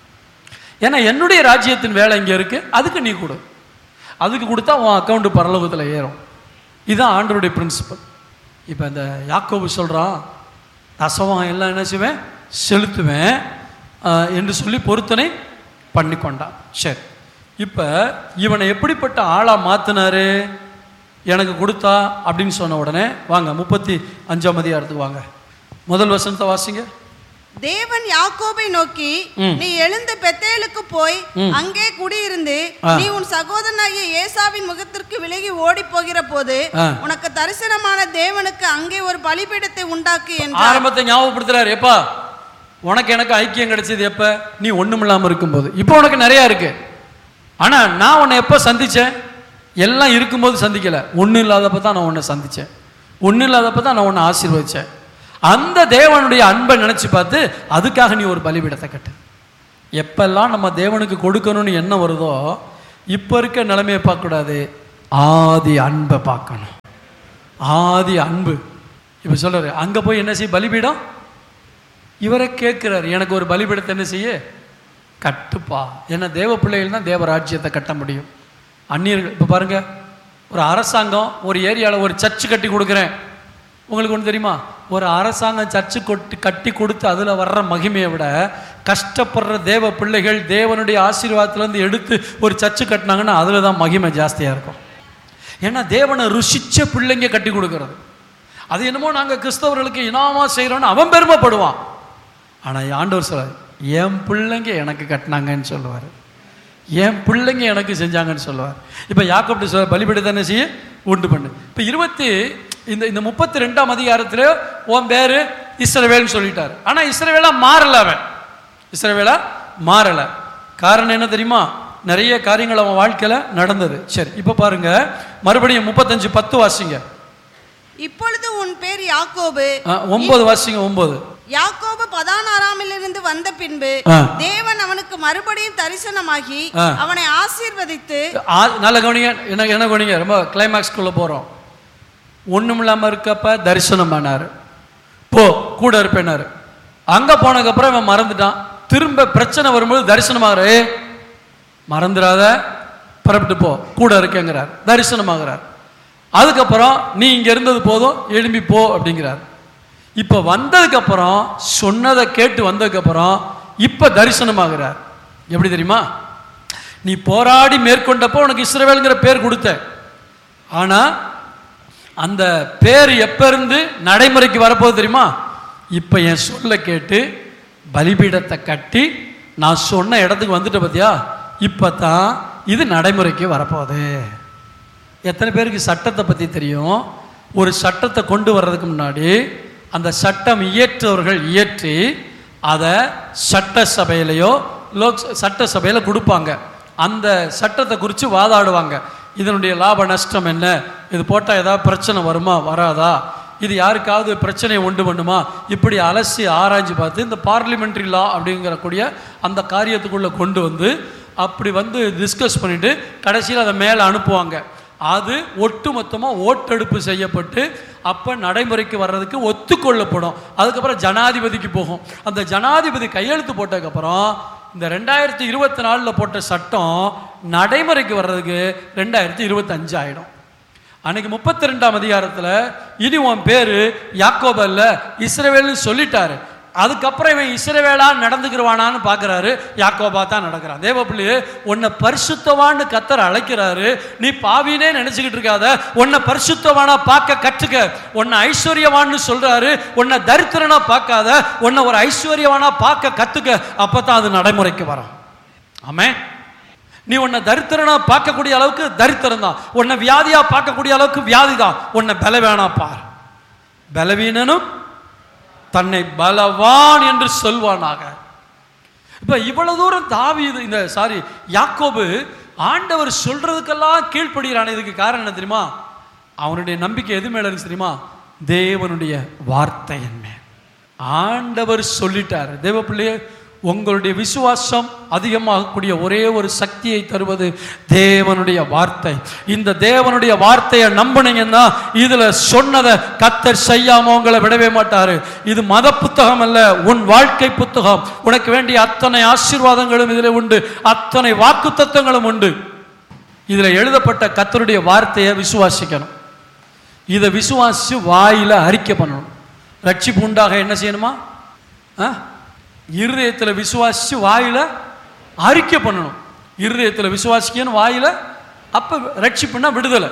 ஏன்னா என்னுடைய ராஜ்யத்தின் வேலை இங்கே இருக்கு அதுக்கு நீ கொடு அதுக்கு கொடுத்தா உன் அக்கௌண்ட் பரலோகத்தில் ஏறும் இதுதான் ஆண்டவருடைய பிரின்சிபல் இப்போ இந்த யாக்கோபு சொல்கிறான் தசவம் எல்லாம் என்ன செய்வேன் செலுத்துவேன் ஆஹ், என்று சொல்லி பொருத்தனை பண்ணி கொண்டான் சரி இப்போ இவனை எப்படிப்பட்ட ஆளாக மாற்றினாரு எனக்கு கொடுத்தா அப்படின்னு சொன்ன உடனே வாங்க முப்பத்தி அஞ்சாம் அதிகாரத்துக்கு வாங்க முதல் வசனத்தை வாசிங்க தேவன் யாக்கோபை நோக்கி ம். நீ எழுந்து பெத்தேலுக்கு போய் ம். அங்கே குடியிருந்து ஆ. நீ உன் சகோதரனாகிய ஏசாவின் முகத்திற்கு விலகி ஓடி போகிற போது ஆ. உனக்கு தரிசனமான தேவனுக்கு அங்கே ஒரு பலிபீடத்தை உண்டாக்கு என்றார் ஆரம்பத்தை ஞாபகப்படுத்துறாரு எப்பா உனக்கு எனக்கு ஐக்கியம் கிடைச்சது எப்ப நீ ஒண்ணும் இல்லாம இருக்கும்போது இப்போ உனக்கு நிறைய இருக்கு ஆனா நான் உன்னை எப்போ சந்திச்சேன் எல்லாம் இருக்கும்போது சந்திக்கல ஒன்றும் இல்லாதப்ப தான் நான் உன்னை சந்திச்சேன் ஒன்றும் இல்லாதப்ப தான் நான் உன்னை ஆசீர்வதிச்சேன் அந்த தேவனுடைய அன்பை நினைச்சு பார்த்து அதுக்காக நீ ஒரு பலிபீடத்தை கட்டு எப்பெல்லாம் நம்ம தேவனுக்கு கொடுக்கணும்னு எண்ணம் வருதோ இப்போ இருக்க நிலைமையை பார்க்கக்கூடாது ஆதி அன்பை பார்க்கணும் ஆதி அன்பு இப்போ சொல்றாரு அங்கே போய் என்ன செய்ய பலிபீடம் இவரை கேட்குறாரு எனக்கு ஒரு பலிபீடத்தை என்ன செய்ய கட்டுப்பா ஏன்னா தேவ பிள்ளைகள் தான் தேவ ராஜ்யத்தை கட்ட முடியும் அந்நியர்கள் இப்போ பாருங்க ஒரு அரசாங்கம் ஒரு ஏரியாவில் ஒரு சர்ச்சு கட்டி கொடுக்குறேன் உங்களுக்கு ஒன்று தெரியுமா ஒரு அரசாங்கம் சர்ச்சு கொட்டி கட்டி கொடுத்து அதில் வர்ற மகிமையை விட கஷ்டப்படுற தேவ பிள்ளைகள் தேவனுடைய ஆசீர்வாதத்துலேருந்து எடுத்து ஒரு சர்ச்சு கட்டினாங்கன்னா அதில் தான் மகிமை ஜாஸ்தியாக இருக்கும் ஏன்னா தேவனை ருசிச்ச பிள்ளைங்க கட்டி கொடுக்கறது அது என்னமோ நாங்கள் கிறிஸ்தவர்களுக்கு இனாமா செய்கிறோன்னு அவன் பெருமைப்படுவான் ஆனால் ஆண்டவர் சொல்றார் என் பிள்ளைங்க எனக்கு கட்டினாங்கன்னு சொல்லுவார் என் பிள்ளைங்க எனக்கு செஞ்சாங்கன்னு சொல்லுவார் இப்போ யாக்கோப்டு சொல்ல பலிபீடத்தை என்ன செய்ய உண்டு பண்ணு இப்போ இருபத்தி இந்த இந்த முப்பத்தி ரெண்டாம் அதிகாரத்தில் உன் பேர் இஸ்ரவேல்னு சொல்லிட்டார் ஆனால் இஸ்ரவேலா மாறல அவன் இஸ்ரவேலா மாறலை காரணம் என்ன தெரியுமா நிறைய காரியங்கள் அவன் வாழ்க்கையில் நடந்தது சரி இப்போ பாருங்க மறுபடியும் முப்பத்தஞ்சு பத்து வாசிங்க இப்பொழுது உன் பேர் யாக்கோபு ஆ, ஒன்பது வாசிங்க ஒன்பது யாக்கோபு பதானாராமிலிருந்து வந்த பின்பு ஆ. தேவன் அவனுக்கு மறுபடியும் தரிசனமாகி ஆ. அவனை ஆசீர்வதித்து ஆ- நல்ல கவனிங்க என்ன என்ன கவனிங்க ரொம்ப கிளைமேக்ஸ்குள்ளே போகிறோம் ஒன்றும் இல்லாமல் இருக்கப்ப தரிசனம் பண்ணார் போ கூட இருப்பேனாரு அங்கே போனதுக்கப்புறம் இவன் மறந்துட்டான் திரும்ப பிரச்சனை வரும்போது தரிசனமாகற ஏ மறந்துடாத புறப்பட்டு போ கூட இருக்கேங்கிறார் தரிசனமாகிறார் அதுக்கப்புறம் நீ இங்கே இருந்தது போதும் எழும்பி போ அப்படிங்கிறார் இப்போ வந்ததுக்கப்புறம் சொன்னதை கேட்டு வந்ததுக்கப்புறம் இப்போ தரிசனமாகிறார் எப்படி தெரியுமா நீ போராடி மேற்கொண்டப்போ உனக்கு இஸ்ரவேலுங்கிற பேர் கொடுத்த ஆனால் அந்த பேர் எப்போ இருந்து நடைமுறைக்கு வரப்போகுது தெரியுமா இப்போ என் சொல்ல கேட்டு பலிபீடத்தை கட்டி நான் சொன்ன இடத்துக்கு வந்துட்ட பார்த்தியா இப்போ தான் இது நடைமுறைக்கு வரப்போகுது எத்தனை பேருக்கு சட்டத்தை பற்றி தெரியும் ஒரு சட்டத்தை கொண்டு வர்றதுக்கு முன்னாடி அந்த சட்டம் இயற்றவர்கள் இயற்றி அதை சட்டசபையிலையோ லோக் சட்டசபையில் கொடுப்பாங்க அந்த சட்டத்தை குறித்து வாதாடுவாங்க இதனுடைய லாப நஷ்டம் என்ன இது போட்டால் ஏதாவது பிரச்சனை வருமா வராதா இது யாருக்காவது பிரச்சனையை உண்டு பண்ணுமா இப்படி அலசி ஆராய்ஞ்சு பார்த்து இந்த பார்லிமெண்ட்ரி லா அப்படிங்கிறக்கூடிய அந்த காரியத்துக்குள்ளே கொண்டு வந்து அப்படி வந்து டிஸ்கஸ் பண்ணிட்டு கடைசியில் அதை மேலே அனுப்புவாங்க அது ஒட்டுமொத்தமாக ஓட்டெடுப்பு செய்யப்பட்டு அப்போ நடைமுறைக்கு வர்றதுக்கு ஒத்துக்கொள்ளப்படும் அதுக்கப்புறம் ஜனாதிபதிக்கு போகும் அந்த ஜனாதிபதி கையெழுத்து போட்டதுக்கப்புறம் இந்த ரெண்டாயிரத்தி இருபத்தி நாலில் போட்ட சட்டம் நடைமுறைக்கு வர்றதுக்கு ரெண்டாயிரத்தி இருபத்தஞ்சு ஆகிடும் அன்னைக்கு முப்பத்தி ரெண்டாம் அதிகாரத்தில் இனி உன் பேர் யாக்கோப இல்ல இஸ்ரவேல்னு சொல்லிட்டாரு அதுக்கப்புறம் இவன் இஸ்ரவேலா நடந்துக்கிறவானான்னு பார்க்குறாரு யாக்கோபா தான் நடக்கிறான் தேவப்பிள்ளையே உன்னை பரிசுத்தவான்னு கத்தர் அழைக்கிறாரு நீ பாவினே நினச்சிக்கிட்டு இருக்காத உன்னை பரிசுத்தவானா பார்க்க கற்றுக்க உன்னை ஐஸ்வர்யவான்னு சொல்றாரு உன்னை தரித்திரனா பார்க்காத உன்னை ஒரு ஐஸ்வர்யவானா பார்க்க கற்றுக்க அப்போ தான் அது நடைமுறைக்கு வரும் ஆமென் நீ உன்னை தரித்திரனா பார்க்கக்கூடிய அளவுக்கு தரித்திரம் தான் உன்னை வியாதியா பார்க்கக்கூடிய அளவுக்கு வியாதி தான் உன்னை பலவேனா பார் பலவீனனும் தன்னை பலவான் என்று சொல்வானாக இப்ப இவ்வளவு தூரம் தாவீது இந்த சாரி யாக்கோபு ஆண்டவர் சொல்றதுக்கெல்லாம் கீழ்ப்படுகிறான் இதுக்கு காரணம் என்ன தெரியுமா அவனுடைய நம்பிக்கை எது மேல இருக்கு தெரியுமா தேவனுடைய வார்த்தை என்ன ஆண்டவர் சொல்லிட்டார் தேவ பிள்ளையே உங்களுடைய விசுவாசம் அதிகமாகக்கூடிய ஒரே ஒரு சக்தியை தருவது தேவனுடைய வார்த்தை இந்த தேவனுடைய வார்த்தையை நம்பினீங்கன்னா இதுல சொன்னதை கத்தர் செய்யாம உங்களை விடவே மாட்டாரு இது மத புத்தகம் அல்ல உன் வாழ்க்கை புத்தகம் உனக்கு வேண்டிய அத்தனை ஆசீர்வாதங்களும் இதில் உண்டு அத்தனை வாக்கு தத்துவங்களும் உண்டு இதுல எழுதப்பட்ட கத்தருடைய வார்த்தையை விசுவாசிக்கணும் இதை விசுவாசிச்சு வாயில அறிக்கை பண்ணணும் ரட்சிப்பு உண்டாக என்ன செய்யணுமா ஆ? இருதயத்துல விசுவாசிச்சு வாயில அறிக்கை பண்ணணும் இருதயத்துல விசுவாசிக்கணும் வாயில அப்ப ரட்சிப்புன்னா விடுதலை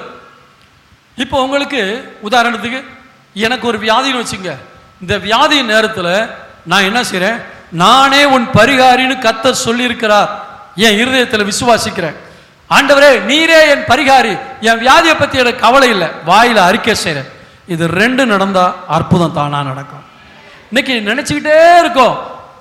இப்போ உங்களுக்கு உதாரணத்துக்கு எனக்கு ஒரு வியாதின்னு வச்சுங்க இந்த வியாதி நேரத்தில் நான் என்ன செய்கிறேன் நானே உன் பரிகாரின்னு கத்தர் சொல்லியிருக்கிறார் என் இருதயத்தில் விசுவாசிக்கிறேன் ஆண்டவரே நீரே என் பரிகாரி என் வியாதியை பற்றி எனக்கு கவலை இல்லை வாயில் அறிக்கை செய்கிறேன் இது ரெண்டு நடந்தா அற்புதம் தானா நடக்கும் இன்னைக்கு நினச்சிக்கிட்டே இருக்கோம்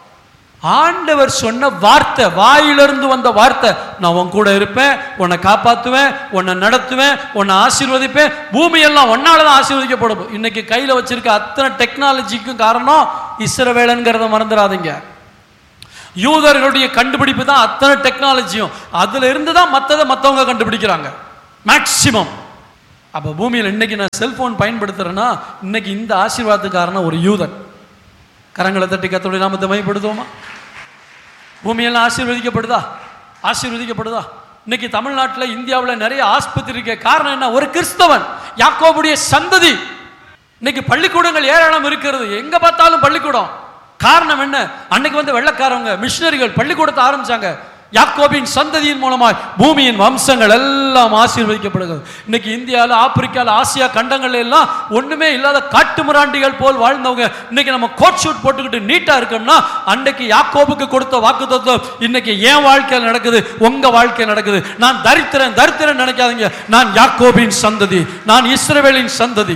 ஆண்டவர் சொன்ன வார்த்தை வாயிலிருந்து வந்த வார்த்தை நான் உன் கூட இருப்பேன் உன்னை காப்பாற்றுவேன் உன்னை நடத்துவேன் உன்னை ஆசீர்வதிப்பேன் பூமியெல்லாம் ஒன்னால தான் ஆசீர்வதிக்கப்படும் இன்னைக்கு கையில் வச்சிருக்க அத்தனை டெக்னாலஜிக்கும் காரணம் இஸ்ரவேலன்கிறத மறந்துடாதீங்க யூதர்களுடைய கண்டுபிடிப்பு தான் அத்தனை டெக்னாலஜியும் அதுல இருந்து தான் மற்றதை மற்றவங்க கண்டுபிடிக்கிறாங்க மேக்சிமம் அப்போ பூமியில் இன்னைக்கு நான் செல்போன் பயன்படுத்துறேன்னா இன்னைக்கு இந்த ஆசீர்வாதத்துக்காரன ஒரு யூதன் கரங்களை தட்டி கத்தோடைய நாமத்தை மைப்படுத்துவோமா பூமியெல்லாம் ஆசீர்வதிக்கப்படுதா ஆசீர்வதிக்கப்படுதா இன்னைக்கு தமிழ்நாட்டில் இந்தியாவில் நிறைய ஆஸ்பத்திரி இருக்க காரணம் என்ன ஒரு கிறிஸ்தவன் யாக்கோபுடைய சந்ததி இன்னைக்கு பள்ளிக்கூடங்கள் ஏராளம் இருக்கிறது எங்க பார்த்தாலும் பள்ளிக்கூடம் காரணம் என்ன அன்னைக்கு வந்து வெள்ளக்காரவங்க மிஷினரிகள் பள்ளிக்கூடத்தை ஆரம்பிச்சாங்க யாக்கோபின் சந்ததியின் மூலமாய் பூமியின் வம்சங்கள் எல்லாம் ஆசீர்வதிக்கப்படுகிறது இன்னைக்கு இந்தியாவில் ஆப்பிரிக்காவில் ஆசியா கண்டங்கள்ல எல்லாம் ஒண்ணுமே இல்லாத காட்டு மிராண்டிகள் போல் வாழ்ந்தவங்க இன்னைக்கு நம்ம கோட் ஷூட் போட்டுக்கிட்டு நீட்டா இருக்கோம்னா அன்னைக்கு யாக்கோபுக்கு கொடுத்த வாக்கு இன்னைக்கு என் வாழ்க்கையில் நடக்குது உங்க வாழ்க்கையில் நடக்குது நான் தரித்திரன் தரித்திரன் நினைக்காதீங்க நான் யாக்கோபின் சந்ததி நான் இஸ்ரவேலின் சந்ததி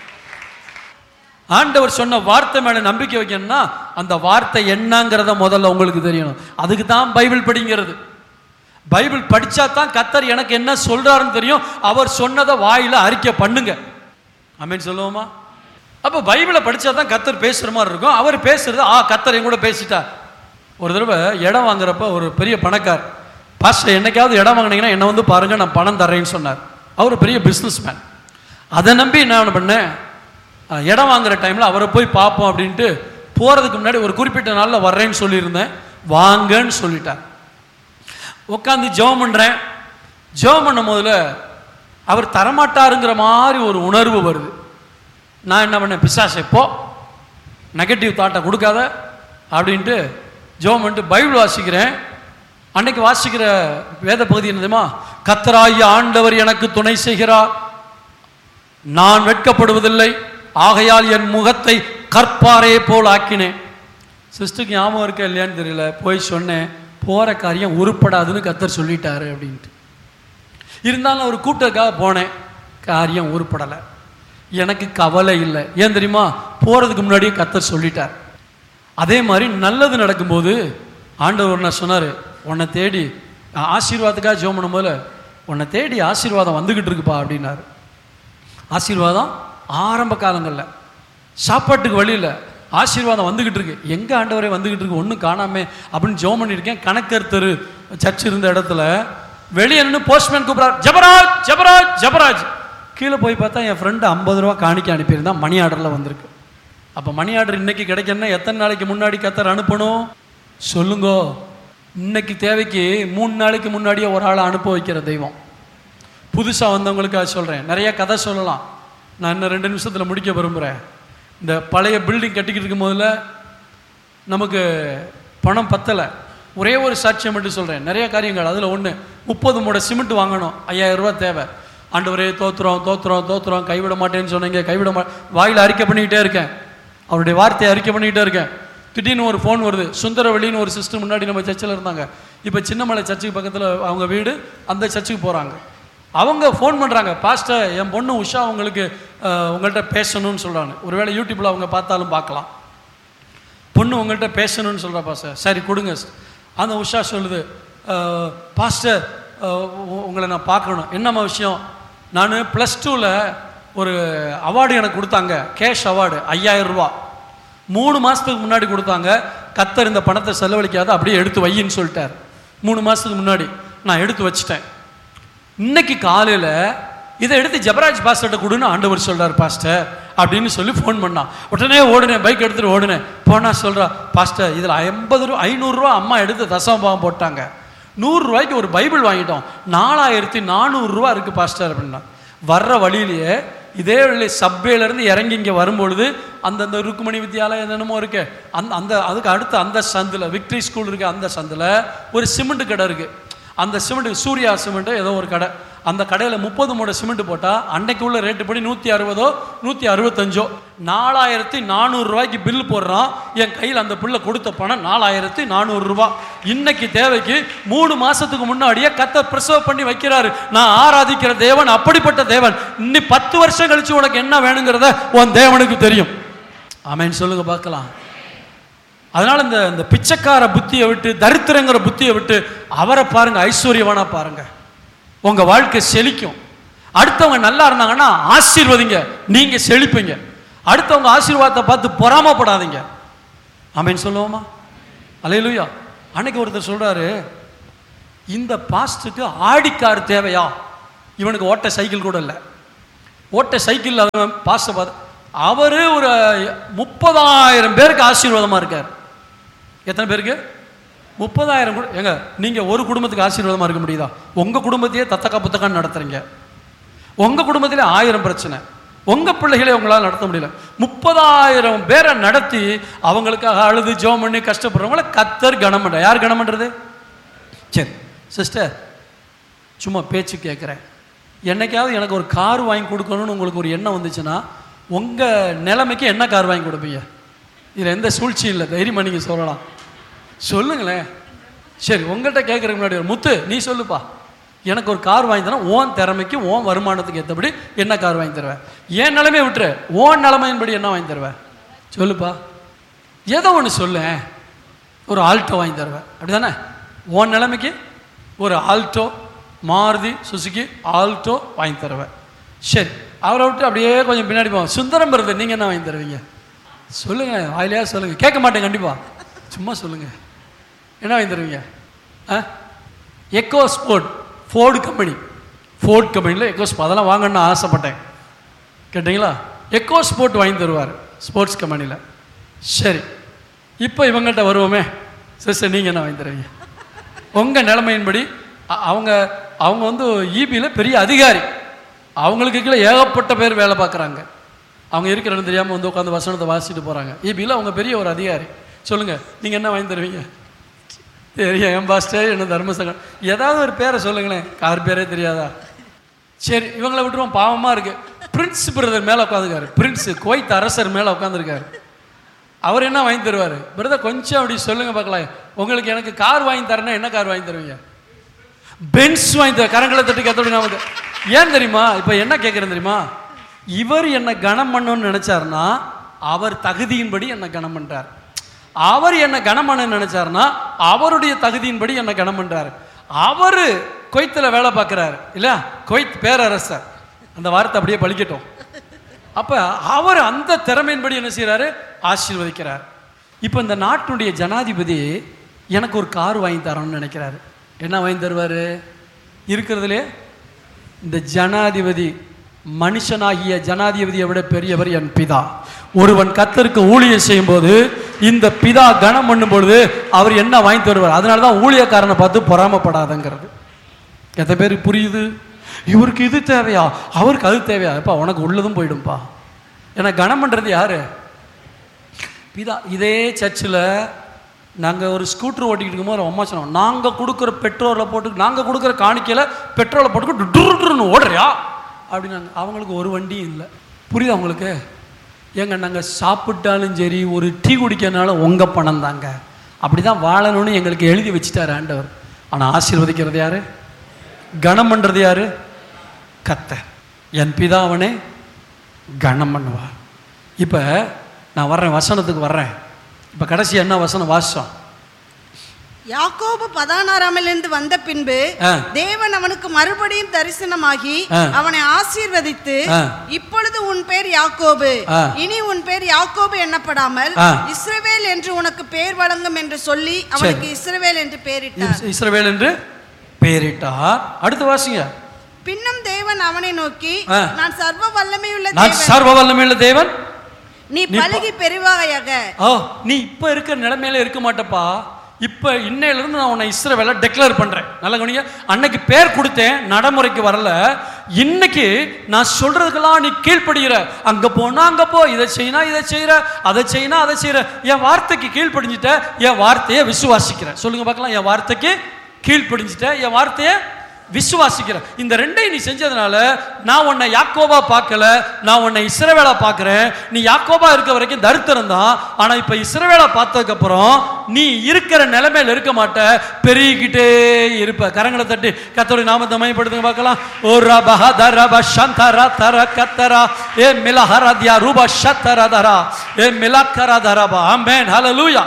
ஆண்டவர் சொன்ன வார்த்தை மேல நம்பிக்கை வைக்கணும்னா அந்த வார்த்தை என்னங்கிறத முதல்ல உங்களுக்கு தெரியணும் அதுக்கு தான் பைபிள் படிங்கிறது பைபிள் படிச்சா தான் கத்தர் எனக்கு என்ன சொல்றாருன்னு தெரியும் அவர் சொன்னதை வாயில அறிக்கை பண்ணுங்க அமீன் சொல்லுவோமா அப்போ பைபிளை படிச்சா தான் கத்தர் பேசுற மாதிரி இருக்கும் அவர் பேசுறது ஆ கத்தர் என் கூட பேசிட்டார் ஒரு தடவை இடம் வாங்குறப்ப ஒரு பெரிய பணக்கார் பாஸ்டர் என்னைக்காவது இடம் வாங்கினீங்கன்னா என்ன வந்து பாருங்க நான் பணம் தரேன்னு சொன்னார் அவர் பெரிய பிஸ்னஸ் மேன் அதை நம்பி என்ன பண்ணேன் அஹ், இடம் வாங்குற டைமில் அவரை போய் பார்ப்போம் அப்படின்ட்டு போகிறதுக்கு முன்னாடி ஒரு குறிப்பிட்ட நாளில் வர்றேன்னு சொல்லியிருந்தேன் வாங்கன்னு சொல்லிட்டார் உட்காந்து ஜெபம் பண்ணுறேன் ஜெபம் பண்ணும் போதுல அவர் தரமாட்டாருங்கிற மாதிரி ஒரு உணர்வு வருது நான் என்ன பண்ணேன் பிசாசை போ நெகட்டிவ் தாட்டை கொடுக்காத அப்படின்ட்டு ஜெபம் பண்ணிட்டு பைபிள் வாசிக்கிறேன் அன்னைக்கு வாசிக்கிற வேத பகுதி என்ன தெரியுமா கத்தராகிய ஆண்டவர் எனக்கு துணை செய்கிறார் நான் வெட்கப்படுவதில்லை ஆகையால் என் முகத்தை கற்பாரே போல் ஆக்கினேன் சிஸ்டருக்கு ஞாபகம் இருக்கா இல்லையான்னு தெரியல போய் சொன்னேன் போகிற காரியம் உருப்படாதுன்னு கத்தர் சொல்லிட்டாரு அப்படின்ட்டு இருந்தாலும் ஒரு கூட்டத்துக்காக போனேன் காரியம் உருப்படலை எனக்கு கவலை இல்லை ஏன் தெரியுமா போகிறதுக்கு முன்னாடியே கத்தர் சொல்லிட்டார் அதே மாதிரி நல்லது நடக்கும்போது ஆண்டவர் என்ன சொன்னார் உன்னை தேடி நான் ஆசீர்வாதத்துக்காக ஜெபம் பண்ணும்போது உன்னை தேடி ஆசீர்வாதம் வந்துக்கிட்டு இருக்குப்பா அப்படின்னாரு ஆசீர்வாதம் ஆரம்ப காலங்களில் சாப்பாட்டுக்கு வழியில் ஆசீர்வாதம் வந்துக்கிட்டு இருக்கு எங்கே ஆண்டவரே வந்துக்கிட்டு இருக்கு ஒன்றும் காணாமே அப்படின்னு ஜெபம் பண்ணியிருக்கேன் கணக்கர் தெரு சர்ச் இருந்த இடத்துல வெளியே நின்று போஸ்ட்மேன் கூப்பிட்றார் ஜபராஜ் ஜபராஜ் ஜபராஜ் கீழே போய் பார்த்தா என் ஃப்ரெண்டு ஐம்பது ரூபா காணிக்க அனுப்பியிருந்தான் மணி ஆர்டரில் வந்திருக்கு அப்போ மணி ஆர்டர் இன்னைக்கு கிடைக்கணும்னா எத்தனை நாளைக்கு முன்னாடி கத்தர் அனுப்பணும் சொல்லுங்கோ இன்னைக்கு தேவைக்கு மூணு நாளைக்கு முன்னாடியே ஒரு ஆளை அனுப்ப வைக்கிற தெய்வம் புதுசாக வந்தவங்களுக்காக சொல்கிறேன் நிறைய கதை சொல்லலாம் நான் இன்னும் ரெண்டு நிமிஷத்தில் முடிக்க விரும்புகிறேன் இந்த பழைய பில்டிங் கட்டிக்கிட்டு இருக்கும் போதில் நமக்கு பணம் பத்தலை ஒரே ஒரு சாட்சியம் மட்டும் சொல்கிறேன் நிறைய காரியங்கள் அதில் ஒன்று முப்பது மூடை சிமெண்ட் வாங்கணும் ஐயாயிரம் ரூபாய் தேவை ஆண்டவரே தோத்துறோம் தோத்துறோம் தோத்துறோம் கைவிட மாட்டேன்னு சொன்னீங்க கைவிட மா வாயில் அறிக்கை பண்ணிக்கிட்டே இருக்கேன் அவருடைய வார்த்தையை அறிக்கை பண்ணிக்கிட்டே இருக்கேன் திடீர்னு ஒரு ஃபோன் வருது சுந்தரவெளின்னு ஒரு சிஸ்டர் முன்னாடி நம்ம சர்ச்சில் இருந்தாங்க இப்போ சின்னமலை சர்ச்சுக்கு பக்கத்தில் அவங்க வீடு அந்த சர்ச்சுக்கு போகிறாங்க அவங்க ஃபோன் பண்ணுறாங்க பாஸ்டர் என் பொண்ணு உஷா உங்களுக்கு அஹ், உங்கள்கிட்ட பேசணும்னு சொல்கிறாங்க ஒருவேளை யூடியூப்பில் அவங்க பார்த்தாலும் பார்க்கலாம் பொண்ணு உங்கள்கிட்ட பேசணும்னு சொல்கிறா பாஸ்டர் சரி கொடுங்க அந்த உஷா சொல்லுது "அஹ், பாஸ்டர் அஹ், உ- உங்களை நான் பார்க்கணும் என்னம்மா விஷயம் நான் ப்ளஸ் டூவில் ஒரு அவார்டு எனக்கு கொடுத்தாங்க கேஷ் அவார்டு ஐயாயிரம் ரூபா மூணு மாதத்துக்கு முன்னாடி கொடுத்தாங்க கத்தர் இந்த பணத்தை செலவழிக்காத அப்படியே எடுத்து வையின்னு சொல்லிட்டார் மூணு மாதத்துக்கு முன்னாடி நான் எடுத்து வச்சிட்டேன் இன்னைக்கு காலையில் இதை எடுத்து ஜபராஜ் பாஸ்டர்கிட்ட கொடுன்னு ஆண்டவர் சொல்றார் பாஸ்டர் அப்படின்னு சொல்லி ஃபோன் பண்ணான் உடனே ஓடுனேன் பைக் எடுத்துட்டு ஓடுனேன் போனா சொல்றா பாஸ்டர் இதில் ஐம்பது ரூபா ஐநூறுரூவா அம்மா எடுத்து தசமபாவம் போட்டாங்க நூறு ரூபாய்க்கு ஒரு பைபிள் வாங்கிட்டோம் நாலாயிரத்தி நானூறுரூவா இருக்கு பாஸ்டர் அப்படின்னா வர்ற வழியிலேயே இதே வழி சப்பேல இருந்து இறங்கி இங்கே வரும்பொழுது அந்தந்த ருக்குமணி வித்யாலயம் என்னென்னமோ இருக்கு அந்த அந்த அதுக்கு அடுத்து அந்த சந்தில் விக்டரி ஸ்கூல் இருக்கு அந்த சந்தில் ஒரு சிமெண்ட் கடை இருக்கு அந்த சிமெண்ட் சூர்யா சிமெண்ட் ஏதோ ஒரு கடை அந்த கடையில் முப்பது மூட சிமெண்ட் போட்டால் அன்னைக்கு உள்ள ரேட்டு படி நூற்றி அறுபதோ நூற்றி அறுபத்தஞ்சோ நாலாயிரத்தி நானூறு ரூபாய்க்கு பில் போடுறான் என் கையில் அந்த பிள்ளை கொடுத்த பணம் நாலாயிரத்தி நானூறு ரூபாய் இன்னைக்கு தேவைக்கு மூணு மாசத்துக்கு முன்னாடியே கத்த பிரசவ பண்ணி வைக்கிறாரு நான் ஆராதிக்கிற தேவன் அப்படிப்பட்ட தேவன் இன்னி பத்து வருஷம் கழிச்சு உனக்கு என்ன வேணுங்கிறத உன் தேவனுக்கு தெரியும் ஆமென் சொல்லுங்க பார்க்கலாம் அதனால இந்த இந்த பிச்சைக்கார புத்தியை விட்டு தரித்திரங்கிற புத்தியை விட்டு அவரை பாருங்க ஐஸ்வர்யவானா பாருங்க உங்க வாழ்க்கை செழிக்கும் அடுத்தவங்க நல்லா இருந்தாங்கன்னா ஆசீர்வதிங்க நீங்க செழிப்பீங்க அடுத்தவங்க ஆசீர்வாதத்தை பார்த்து பொறாமப்படாதீங்க ஆமென் சொல்லுவோமா அலையிலுயா அன்னைக்கு ஒருத்தர் சொல்றாரு இந்த பாஸ்ட்டுக்கு ஆடிக்கார் தேவையா இவனுக்கு ஓட்ட சைக்கிள் கூட இல்லை ஓட்ட சைக்கிள் அவன் பாஸ்ட்டை பார்த்து அவர் ஒரு முப்பதாயிரம் பேருக்கு ஆசீர்வாதமா இருக்கார் எத்தனை பேருக்கு முப்பதாயிரம் கூட ஏங்க நீங்கள் ஒரு குடும்பத்துக்கு ஆசீர்வாதமாக இருக்க முடியுதா உங்கள் குடும்பத்தையே தத்தக்கா புத்தக்கான்னு நடத்துறீங்க உங்கள் குடும்பத்திலே ஆயிரம் பிரச்சனை உங்கள் பிள்ளைகளை உங்களால் நடத்த முடியல முப்பதாயிரம் பேரை நடத்தி அவங்களுக்காக அழுது ஜோம் பண்ணி கஷ்டப்படுறவங்கள கத்தர் கனம் பண்ற யார் கனம் பண்ணுறது சரி சிஸ்டர் சும்மா பேச்சு கேட்குறேன் என்னைக்காவது எனக்கு ஒரு கார் வாங்கி கொடுக்கணும்னு உங்களுக்கு ஒரு எண்ணம் வந்துச்சுன்னா உங்கள் நிலைமைக்கு என்ன கார் வாங்கி கொடுப்பீங்க இதில் எந்த சூழ்ச்சியும் இல்லை தைரியமாக நீங்கள் சொல்லலாம் சொல்லுங்களேன் சரி உங்கள்கிட்ட கேட்குறதுக்கு முன்னாடி ஒரு முத்து நீ சொல்லுப்பா எனக்கு ஒரு கார் வாங்கி தரேன் ஓன் திறமைக்கு ஓன் வருமானத்துக்கு ஏற்றபடி என்ன கார் வாங்கி தருவேன் ஏன் நிலைமையை விட்டுரு ஓன் நிலைமையின்படி என்ன வாங்கி தருவேன் சொல்லுப்பா ஏதோ ஒன்று சொல்லேன் ஒரு ஆல்டோ வாங்கி தருவேன் அப்படிதானே உன் நிலைமைக்கு ஒரு ஆல்டோ மாருதி சுசுகி ஆல்டோ வாங்கி தருவேன் சரி அவரை விட்டு அப்படியே கொஞ்சம் பின்னாடி போவோம் சுந்தரம் பிரதர் நீங்கள் என்ன வாங்கி தருவீங்க சொல்லுங்க வாயிலையா சொல்லுங்க கேட்க மாட்டேன் கண்டிப்பா சும்மா சொல்லுங்க என்ன வாங்கி தருவீங்க ஆ EcoSport Ford company Ford கம்பெனியில் எக்கோ ஸ்போர்ட் அதெல்லாம் வாங்கணும்னு ஆசைப்பட்டேன் கேட்டிங்களா எக்கோ ஸ்போர்ட் வாங்கி தருவார் ஸ்போர்ட்ஸ் கம்பெனியில் சரி இப்போ இவங்கள்ட்ட வருவோமே சிஸ்டர் நீங்கள் என்ன வாங்கி தருவீங்க உங்கள் நிலைமையின்படி அ- அவங்க அவங்க வந்து ஈபியில் பெரிய அதிகாரி அவங்களுக்கு கீழே ஏகப்பட்ட பேர் வேலை பார்க்குறாங்க அவங்க இருக்கிற இடம் தெரியாமல் வந்து உட்காந்து வசனத்தை வாசிட்டு போகிறாங்க ஈபியில் அவங்க பெரிய ஒரு அதிகாரி சொல்லுங்கள் நீங்கள் என்ன வாங்கி தருவீங்க தெரியும் என் பாஸ்டர் என்ன தர்மசங்கம் ஏதாவது ஒரு பேரை சொல்லுங்களேன் கார் பேரே தெரியாதா சரி இவங்களை விட்டுருவோம் பாவமாக இருக்கு பிரின்ஸ் பிரதர் மேலே உட்காந்துருக்காரு பிரின்ஸ் குவைத் அரசர் மேலே உட்காந்துருக்காரு அவர் என்ன வாங்கி தருவார் பிரதர் கொஞ்சம் அப்படி சொல்லுங்க பார்க்கலாம் உங்களுக்கு எனக்கு கார் வாங்கி தரேன்னா என்ன கார் வாங்கி தருவீங்க பென்ஸ் வாங்கி தர கரங்களை தட்டி கத்தோடி நான் வந்து ஏன் தெரியுமா இப்போ என்ன கேட்குறேன் தெரியுமா இவர் என்னை கனம் பண்ணணும்னு நினைச்சாருன்னா அவர் தகுதியின்படி என்னை கனம் பண்றார் அவர் என்னை கனம் பண்ண நினைச்சாருன்னா அவருடைய தகுதியின்படி என்னை கனம் பண்றாரு அவர் கொய்த்தில் வேலை பார்க்குறாரு இல்லையா கொய்த் பேரரசர் அந்த வார்த்தை அப்படியே பழிக்கட்டும் அப்ப அவர் அந்த திறமையின்படி என்ன செய்றாரு ஆசீர்வதிக்கிறார் இப்போ இந்த நாட்டினுடைய ஜனாதிபதி எனக்கு ஒரு கார் வாங்கி தரணும்னு நினைக்கிறாரு என்ன வாங்கி தருவாரு இருக்கிறதுலே இந்த ஜனாதிபதி மனுஷனாகிய ஜனாதிபதியை விட பெரியவர் என் பிதா ஒருவன் கத்தருக்கு ஊழியம் செய்யும்போது இந்த பிதா கனம் பண்ணும் பொழுது அவர் என்ன வாங்கி தருவார் அதனால தான் ஊழியக்காரனை பார்த்து பொறாமப்படாதங்கிறது எத்தனை பேருக்கு புரியுது இவருக்கு இது தேவையா அவருக்கு அது தேவையா எப்பா உனக்கு உள்ளதும் போயிடும்பா ஏன்னா கனம் பண்ணுறது யாரு பிதா இதே சர்ச்சில் நாங்கள் ஒரு ஸ்கூட்டர் ஓட்டிக்கிட்டு இருக்கும்போது ஒரு அம்மா சொன்னோம் நாங்கள் கொடுக்குற பெட்ரோலை போட்டு நாங்கள் கொடுக்குற காணிக்கையில் பெட்ரோலை போட்டு டுருன்னு ஓடுறியா அப்படின்னாங்க அவங்களுக்கு ஒரு வண்டியும் இல்லை புரியுதா உங்களுக்கு ஏங்க நாங்கள் சாப்பிட்டாலும் சரி ஒரு டீ குடிக்கிறனால உங்கள் பணம் தாங்க அப்படி தான் வாழணும்னு எங்களுக்கு எழுதி வச்சுட்டார் ஆண்டவர் ஆனால் ஆசீர்வதிக்கிறது யாரு கனம் பண்ணுறது யாரு கத்த என் பிதா அவனே கனம் பண்ணுவார் இப்போ நான் வர்றேன் வசனத்துக்கு வர்றேன் இப்போ கடைசி என்ன வசனம் வாசம் யாக்கோபு பதானாராமிலிருந்து வந்த பின்பு ஆ. தேவன் அவனுக்கு மறுபடியும் தரிசனமாகி ஆ. அவனை ஆசீர்வதித்து ஆ. இப்பொழுது உன் பேர் யாக்கோபு ஆ. இனி உன் பேர் யாக்கோபு எண்ணப்படாமல் ஆ. இஸ்ரவேல் என்று உனக்கு பேர் வழங்கும் என்று சொல்லி அவனுக்கு இஸ்ரவேல் என்று பெயரிட்டார் இஸ்ரவேல் என்று பெயரிட்டார் அடுத்து வாசிங்க பின்னும் தேவன் அவனை நோக்கி ஆ. நான் சர்வ வல்லமையுள்ள நான் தேவன் சர்வ வல்லமையுள்ள தேவன் நீ நீ ப- பலுகி பெருவாயாக ஓ நீ இப்போ இருக்கிற நிலைமையில இருக்க மாட்டப்பா இப்போ இன்னையிலிருந்து நான் உன்னை இஸ்ரவேலை டெக்ளேர் பண்ணுறேன் நல்ல கவனிங்க அன்னைக்கு பேர் கொடுத்தேன் நடைமுறைக்கு வரல இன்னைக்கு நான் சொல்றதுக்கெல்லாம் நீ கீழ்ப்படுகிற அங்க போனா அங்க போ இதை செய்யினா இதை செய்யற அதை செய்யினா அதை செய்யற என் வார்த்தைக்கு கீழ்ப்படிஞ்சிட்ட என் வார்த்தையை விசுவாசிக்கிற சொல்லுங்க பார்க்கலாம் என் வார்த்தைக்கு கீழ்ப்படிஞ்சிட்ட என் வார்த்தையை விசுவாசிக்கிற இந்த ரெண்டையும் நீ செஞ்சதுனால நான் உன்னை யாக்கோபா பார்க்கல நான் உன்னை இஸ்ரவேலா பார்க்கிறேன் நீ யாக்கோபா இருக்க வரைக்கும் தரித்திரம் தான் ஆனா இப்ப இஸ்ரவேலா பார்த்ததுக்கு அப்புறம் நீ இருக்கிற நிலைமையில இருக்க மாட்ட பெருகிக்கிட்டே இருப்ப கரங்களை தட்டி கத்தோட நாமத்தை மயப்படுத்துங்க பார்க்கலாம் ஓ ரபஹ தரப சந்தர தர கத்தரா ஏ மிலஹரத்யா ரூப ஷத்தர தரா ஏ மிலக்கர தரபா ஆமென் ஹalleluya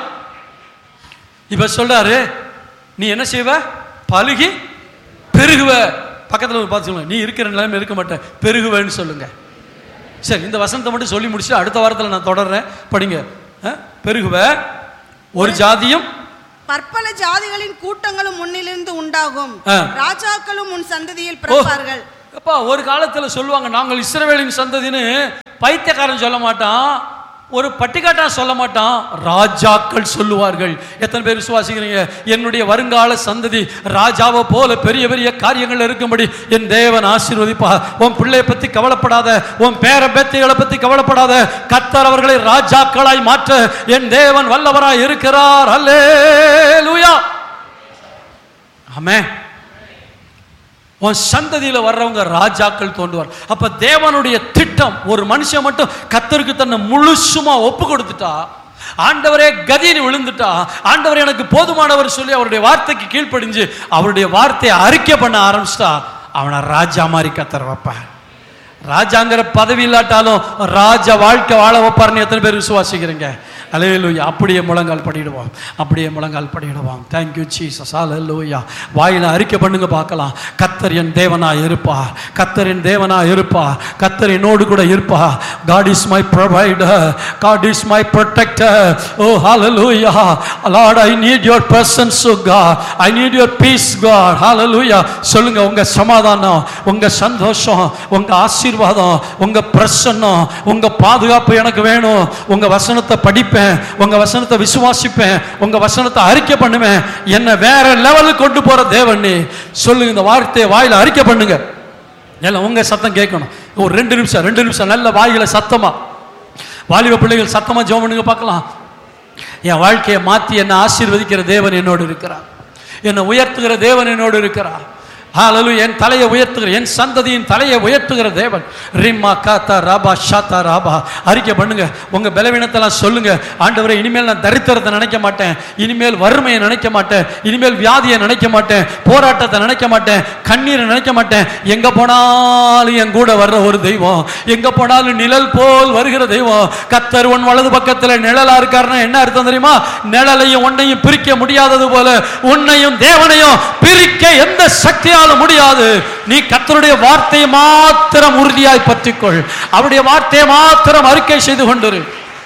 இப்ப சொல்றாரு நீ என்ன செய்வ பலுகி பெருகுவ பக்கத்துல ஒரு பார்த்து சொல்லுங்க நீ இருக்கிற நிலைமை இருக்க மாட்டேன் பெருகுவேன்னு சொல்லுங்க சரி இந்த வசனத்தை மட்டும் சொல்லி முடிச்சு அடுத்த வாரத்தில் நான் தொடர்றேன் படிங்க அஹ், பெருகுவ ஒரு ஜாதியும் பற்பல ஜாதிகளின் கூட்டங்களும் முன்னிலிருந்து உண்டாகும் ஆ. ராஜாக்களும் உன் சந்ததியில் பிறப்பார்கள் அப்பா ஒரு காலத்துல சொல்லுவாங்க நாங்கள் இஸ்ரவேலின் சந்ததின்னு பைத்தியக்காரன் சொல்ல மாட்டான் ஒரு பட்டிக்காட்டான் சொல்ல மாட்டான் ராஜாக்கள் சொல்லுவார்கள் எத்தனை பேர் விசுவாசிக்கிறீங்க என்னுடைய வருங்கால சந்ததி ராஜாவை போல பெரிய பெரிய காரியங்கள் இருக்கும்படி என் தேவன் ஆசீர்வதிப்பா உன் பிள்ளையை பத்தி கவலைப்படாத உன் பேர பேத்திகளை பத்தி கவலைப்படாத கத்தர் அவர்களை ராஜாக்களாய் மாற்ற என் தேவன் வல்லவராய் இருக்கிறார் அல்லேலூயா ஆமென் உன் சந்ததியில வர்றவங்க ராஜாக்கள் தோன்றுவார் அப்ப தேவனுடைய திட்டம் ஒரு மனுஷன் மட்டும் கத்தருக்கு தன்னை முழுசுமா ஒப்பு கொடுத்துட்டா ஆண்டவரே கதின்னு விழுந்துட்டா ஆண்டவர் எனக்கு போதுமானவர் சொல்லி அவருடைய வார்த்தைக்கு கீழ்ப்படிஞ்சு அவருடைய வார்த்தையை அறிக்கை பண்ண ஆரம்பிச்சிட்டா அவனை ராஜா மாதிரி கத்தர் வைப்பார் ராஜாங்கிற பதவி இல்லாட்டாலும் ராஜ வாழ்க்கை வாழ வைப்பார்னு எத்தனை பேர் விசுவாசிக்கிறீங்க அலையலூயா அப்படியே முழங்கால் படிடுவோம் அப்படியே முழங்கால் படிடுவோம் தேங்க்யூ ஜீசஸ் அலையலூயா வாயில அறிக்கை பண்ணுங்க பார்க்கலாம் கத்தர் என் தேவனா இருப்பா கத்தர் என் தேவனா இருப்பா கத்தர் என்னோடு கூட இருப்பா God is my provider God is my protector oh hallelujah Lord I need your presence oh God I need your peace God hallelujah சொல்லுங்க உங்க சமாதானம் உங்க சந்தோஷம் உங்க ஆசீர்வாதம் உங்க பிரசன்னம் உங்க பாதுகாப்பு எனக்கு வேணும் உங்க வசனத்தை படிப்பேன் உங்க வசனத்தை விசுவாசிப்பேன் உங்க வசனத்தை அறிக்கை பண்ணுவேன் என்ன வேற லெவலுக்கு கொண்டு போற தேவன் நீ. சொல்லுங்க இந்த வார்த்தையை வாயில அறிக்கை பண்ணுங்க எல்லாம் உங்க சத்தம் கேட்கணும் ஒரு ரெண்டு நிமிஷம் ரெண்டு நிமிஷம் நல்ல வாயில சத்தமா வாலிப பிள்ளைகள் சத்தமா ஜெபம் பண்ணுங்க பார்க்கலாம் என் வாழ்க்கையை மாற்றி என்னை ஆசீர்வதிக்கிற தேவன் என்னோடு இருக்கிறார் என்னை உயர்த்துகிற தேவன் என்னோடு இருக்கிறார் ஹalleluya என் தலையை உயர்த்துகிற என் சந்ததியின் தலையை உயர்த்துகிற தேவன் ரிம்மா காத்தா ராபா ஷாத்தா ராபா அறிக்கை பண்ணுங்க உங்க பலவீனத்தெல்லாம் சொல்லுங்க ஆண்டவரே இனிமேல் நான் தரித்திரத்தை நினைக்க மாட்டேன் இனிமேல் வறுமையை நினைக்க மாட்டேன் இனிமேல் வியாதியை நினைக்க மாட்டேன் போராட்டத்தை நினைக்க மாட்டேன் கண்ணீரை நினைக்க மாட்டேன் எங்க போனாலும் என் கூட வர்ற ஒரு தெய்வம் எங்க போனாலும் நிழல் போல் வருகிற தெய்வம் கத்தர் உன் வலது பக்கத்துல நிழலா இருக்காருன்னா என்ன அர்த்தம் தெரியுமா நிழலையும் உன்னையும் பிரிக்க முடியாதது போல உன்னையும் தேவனையும் பிரிக்க எந்த சக்தியாலும் முடியாது நீ கத்தருடைய வார்த்தையை மாத்திரம் உறுதியாய் பற்றிக்கொள் அவருடைய வார்த்தையை மாத்திரம் அறிக்கை செய்து கொண்டிரு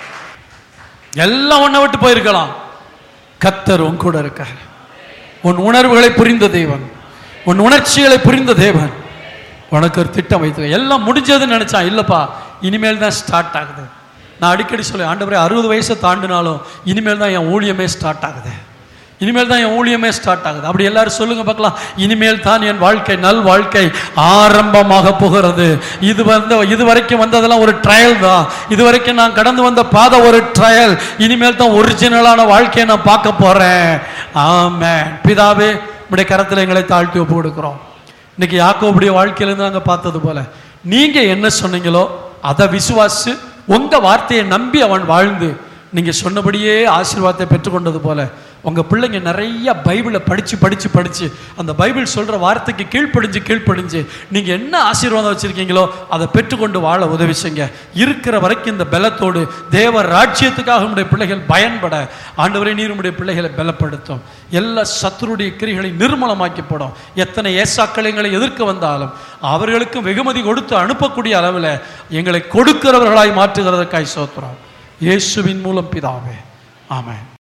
எல்லாம் உன்னை விட்டு போயிருக்கலாம் கத்தர் உன் கூட இருக்கார் உன் உணர்வுகளை புரிந்த தேவன் உன் உணர்ச்சிகளை புரிந்த தேவன் உனக்கு ஒரு திட்டம் வைத்து எல்லாம் முடிஞ்சதுன்னு நினைச்சான் இல்லப்பா இனிமேல் தான் ஸ்டார்ட் ஆகுது நான் அடிக்கடி சொல்லி ஆண்டவரே அறுபது வயசை தாண்டினாலும் இனிமேல் தான் என் ஊழியமே ஸ்டார்ட் ஆகுது இனிமேல் தான் என் ஊழியமே ஸ்டார்ட் ஆகுது அப்படி எல்லாரும் சொல்லுங்க பார்க்கலாம் இனிமேல் தான் என் வாழ்க்கை நல் வாழ்க்கை ஆரம்பமாக போகிறது இது வந்து இது வரைக்கும் வந்ததெல்லாம் ஒரு ட்ரையல் தான் இது வரைக்கும் நான் கடந்து வந்த பாதை ஒரு ட்ரையல் இனிமேல் தான் ஒரிஜினலான வாழ்க்கையை நான் பார்க்க போறேன் ஆமே பிதாவே உடைய கரத்தில் எங்களை தாழ்த்தி ஒப்பு கொடுக்குறோம் இன்னைக்கு யாக்கோபுடைய வாழ்க்கையிலேருந்து நாங்கள் பார்த்தது போல நீங்க என்ன சொன்னீங்களோ அதை விசுவாசிச்சு உங்க வார்த்தையை நம்பி அவன் வாழ்ந்து நீங்க சொன்னபடியே ஆசீர்வாதத்தை பெற்றுக்கொண்டது போல உங்க பிள்ளைங்க நிறைய பைபிளை படிச்சு படிச்சு படிச்சு அந்த பைபிள் சொல்ற வார்த்தைக்கு கீழ்ப்படிஞ்சு கீழ்ப்படிஞ்சு நீங்க என்ன ஆசீர்வாதம் வச்சிருக்கீங்களோ அதை பெற்றுக்கொண்டு வாழ உதவி செய்யுங்க இருக்கிற வரைக்கும் இந்த பலத்தோடு தேவ ராஜ்யத்துக்காக உடைய பிள்ளைகள் பயன்பட ஆண்டவரே நீர் உடைய பிள்ளைகளை பலப்படுத்தும் எல்லா சத்துருடைய கிரிகளை நிர்மலமாக்கப்படும் எத்தனை ஏசாக்கள் எங்களை எதிர்க்க வந்தாலும் அவர்களுக்கும் வெகுமதி கொடுத்து அனுப்பக்கூடிய அளவில் எங்களை கொடுக்கிறவர்களாய் மாற்றுகிறதற்காய் சோத்துறோம் இயேசுவின் மூலம் பிதாவே ஆமென்